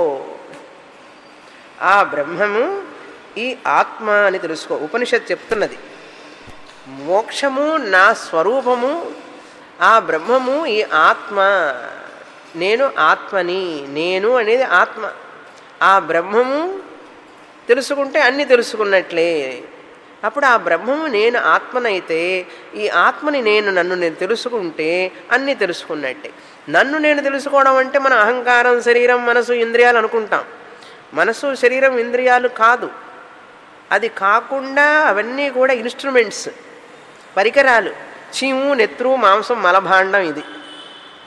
ఆ బ్రహ్మము ఈ ఆత్మ అని తెలుసుకో ఉపనిషత్ చెప్తున్నది మోక్షము నా స్వరూపము ఆ బ్రహ్మము ఈ ఆత్మ నేను ఆత్మని నేను అనేది ఆత్మ ఆ బ్రహ్మము తెలుసుకుంటే అన్నీ తెలుసుకున్నట్లే అప్పుడు ఆ బ్రహ్మము నేను ఆత్మనైతే ఈ ఆత్మని నేను నన్ను నేను తెలుసుకుంటే అన్నీ తెలుసుకున్నట్టే నన్ను నేను తెలుసుకోవడం అంటే మన అహంకారం శరీరం మనసు ఇంద్రియాలు అనుకుంటాం మనసు శరీరం ఇంద్రియాలు కాదు అది కాకుండా అవన్నీ కూడా ఇన్స్ట్రుమెంట్స్ పరికరాలు చీము నెత్రు మాంసం మలభాండం ఇది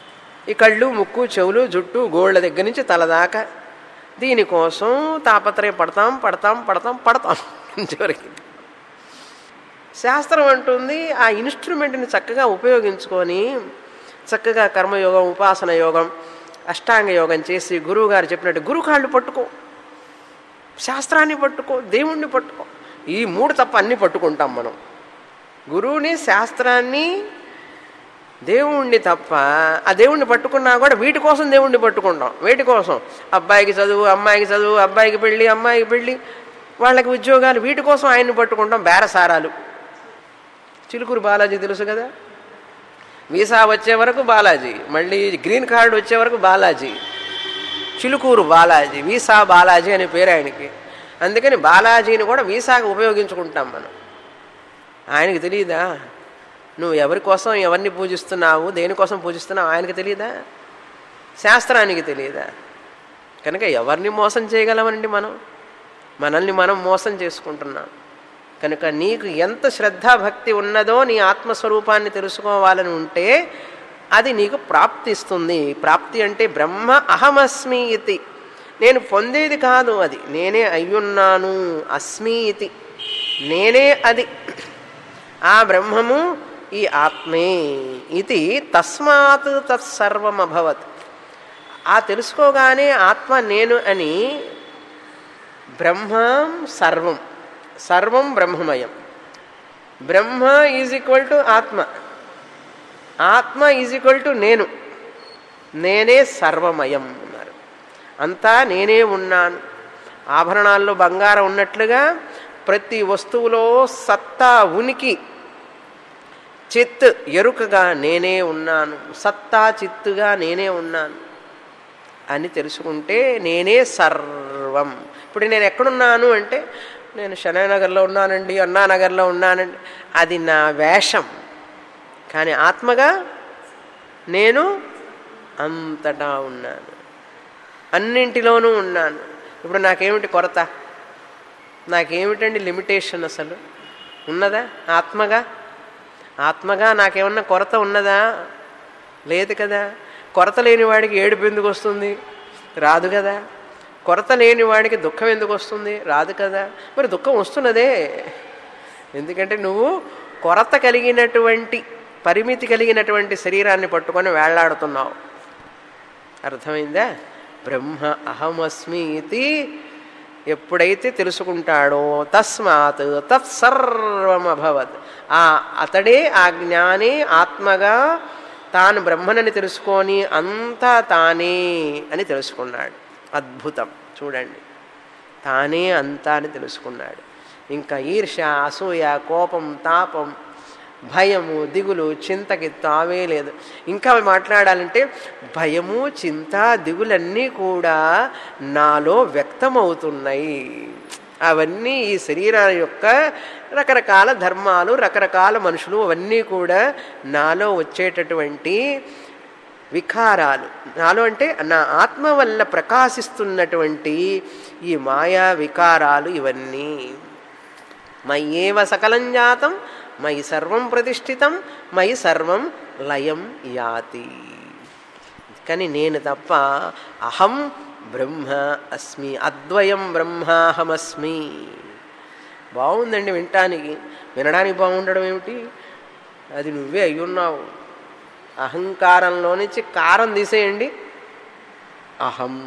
ఈ కళ్ళు ముక్కు చెవులు జుట్టు గోళ్ళ దగ్గర నుంచి తల దాకా దీనికోసం తాపత్రయం పడతాం పడతాం పడతాం పడతాం చివరికి శాస్త్రం అంటుంది ఆ ఇన్స్ట్రుమెంట్ని చక్కగా ఉపయోగించుకొని చక్కగా కర్మయోగం ఉపాసన యోగం అష్టాంగ యోగం చేసి గురువు గారు చెప్పినట్టు గురువు కాళ్ళు పట్టుకో శాస్త్రాన్ని పట్టుకో దేవుణ్ణి పట్టుకో ఈ మూడు తప్ప అన్నీ పట్టుకుంటాం మనం గురువుని శాస్త్రాన్ని దేవుణ్ణి తప్ప ఆ దేవుణ్ణి పట్టుకున్నా కూడా వీటి కోసం దేవుణ్ణి పట్టుకుంటాం వీటి కోసం అబ్బాయికి చదువు అమ్మాయికి చదువు అబ్బాయికి పెళ్ళి అమ్మాయికి పెళ్ళి వాళ్ళకి ఉద్యోగాలు వీటి కోసం ఆయన్ని పట్టుకుంటాం బేరసారాలు చిలుకూరు బాలాజీ తెలుసు కదా వీసా వచ్చే వరకు బాలాజీ మళ్ళీ గ్రీన్ కార్డు వచ్చే వరకు బాలాజీ చిలుకూరు బాలాజీ వీసా బాలాజీ అనే పేరు ఆయనకి అందుకని బాలాజీని కూడా వీసాగా ఉపయోగించుకుంటాం మనం ఆయనకి తెలియదా నువ్వు ఎవరి కోసం ఎవరిని పూజిస్తున్నావు దేనికోసం పూజిస్తున్నావు ఆయనకి తెలియదా శాస్త్రానికి తెలియదా కనుక ఎవరిని మోసం చేయగలమండి మనం మనల్ని మనం మోసం చేసుకుంటున్నాం కనుక నీకు ఎంత శ్రద్ధాభక్తి ఉన్నదో నీ ఆత్మస్వరూపాన్ని తెలుసుకోవాలని ఉంటే అది నీకు ప్రాప్తిస్తుంది ప్రాప్తి అంటే బ్రహ్మ అహమస్మి ఇతి నేను పొందేది కాదు అది నేనే అయ్యున్నాను అస్మి ఇతి నేనే అది ఆ బ్రహ్మము ఈ ఆత్మే ఇది తస్మాత్ తత్సర్వం అభవత్ ఆ తెలుసుకోగానే ఆత్మ నేను అని బ్రహ్మం సర్వం సర్వం బ్రహ్మమయం Brahma is equal to atma atma is equal to నేను నేనే సర్వమయం అన్నారు అంతా నేనే ఉన్నాను ఆభరణాల్లో బంగారం ఉన్నట్లుగా ప్రతి వస్తువులో సత్తా ఉనికి చిత్ ఎరుకగా నేనే ఉన్నాను సత్తా చిత్తుగా నేనే ఉన్నాను అని తెలుసుకుంటే నేనే సర్వం ఇప్పుడు నేను ఎక్కడున్నాను అంటే నేను శనగనగర్లో ఉన్నానండి అన్నానగర్లో ఉన్నానండి అది నా వేషం కానీ ఆత్మగా నేను అంతటా ఉన్నాను అన్నింటిలోనూ ఉన్నాను ఇప్పుడు నాకేమిటి కొరత నాకేమిటండి లిమిటేషన్ అసలు ఉన్నదా ఆత్మగా ఆత్మగా నాకేమన్నా కొరత ఉన్నదా లేదు కదా కొరత లేని వాడికి ఏడుపు ఎందుకు వస్తుంది రాదు కదా కొరత లేని వాడికి దుఃఖం ఎందుకు వస్తుంది రాదు కదా మరి దుఃఖం వస్తున్నదే ఎందుకంటే నువ్వు కొరత కలిగినటువంటి పరిమితి కలిగినటువంటి శరీరాన్ని పట్టుకొని వేళ్లాడుతున్నావు అర్థమైందా బ్రహ్మ అహమస్మి ఇది ఎప్పుడైతే తెలుసుకుంటాడో తస్మాత్ తత్సర్వమభవత్ ఆ అతడే ఆ జ్ఞానే ఆత్మగా తాను బ్రహ్మనని తెలుసుకొని అంతా తానే అని తెలుసుకున్నాడు అద్భుతం చూడండి తానే అంతా అని తెలుసుకున్నాడు ఇంకా ఈర్ష అసూయ కోపం తాపం భయము దిగులు చింతకి తావే లేదు ఇంకా మాట్లాడాలంటే భయము చింత దిగులన్నీ కూడా నాలో వ్యక్తమవుతున్నాయి అవన్నీ ఈ శరీరం యొక్క రకరకాల ధర్మాలు రకరకాల మనుషులు అవన్నీ కూడా నాలో వచ్చేటటువంటి వికారాలు నాలో అంటే నా ఆత్మ వల్ల ప్రకాశిస్తున్నటువంటి ఈ మాయా వికారాలు ఇవన్నీ మయ్యేవ సకలం జాతం మయి సర్వం ప్రతిష్ఠితం మయి సర్వం లయం యాతి కానీ నేను తప్ప అహం బ్రహ్మ అస్మి అద్వయం బ్రహ్మాహమస్మి బాగుందండి వినటానికి వినడానికి బాగుండడం ఏమిటి అది నువ్వే అయ్యున్నావు అహంకారంలో నుంచి కారం తీసేయండి అహం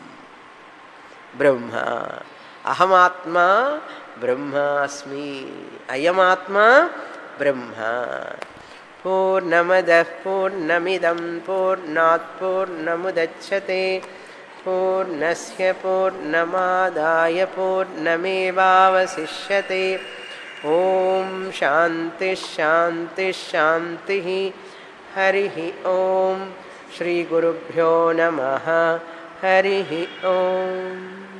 బ్రహ్మ అహమాత్మ బ్రహ్మ అస్మి అయమాత్మ బ్రహ్మ పూర్ణమద పూర్ణమిదం పూర్ణాత్ పూర్ణముదచ్చతే పూర్ణస్య పూర్ణమాదాయ పూర్ణమేవావశిష్యతే ఓం శాంతి శాంతి శాంతి హరి ఓం శ్రీగురుభ్యో నమ హరి ఓం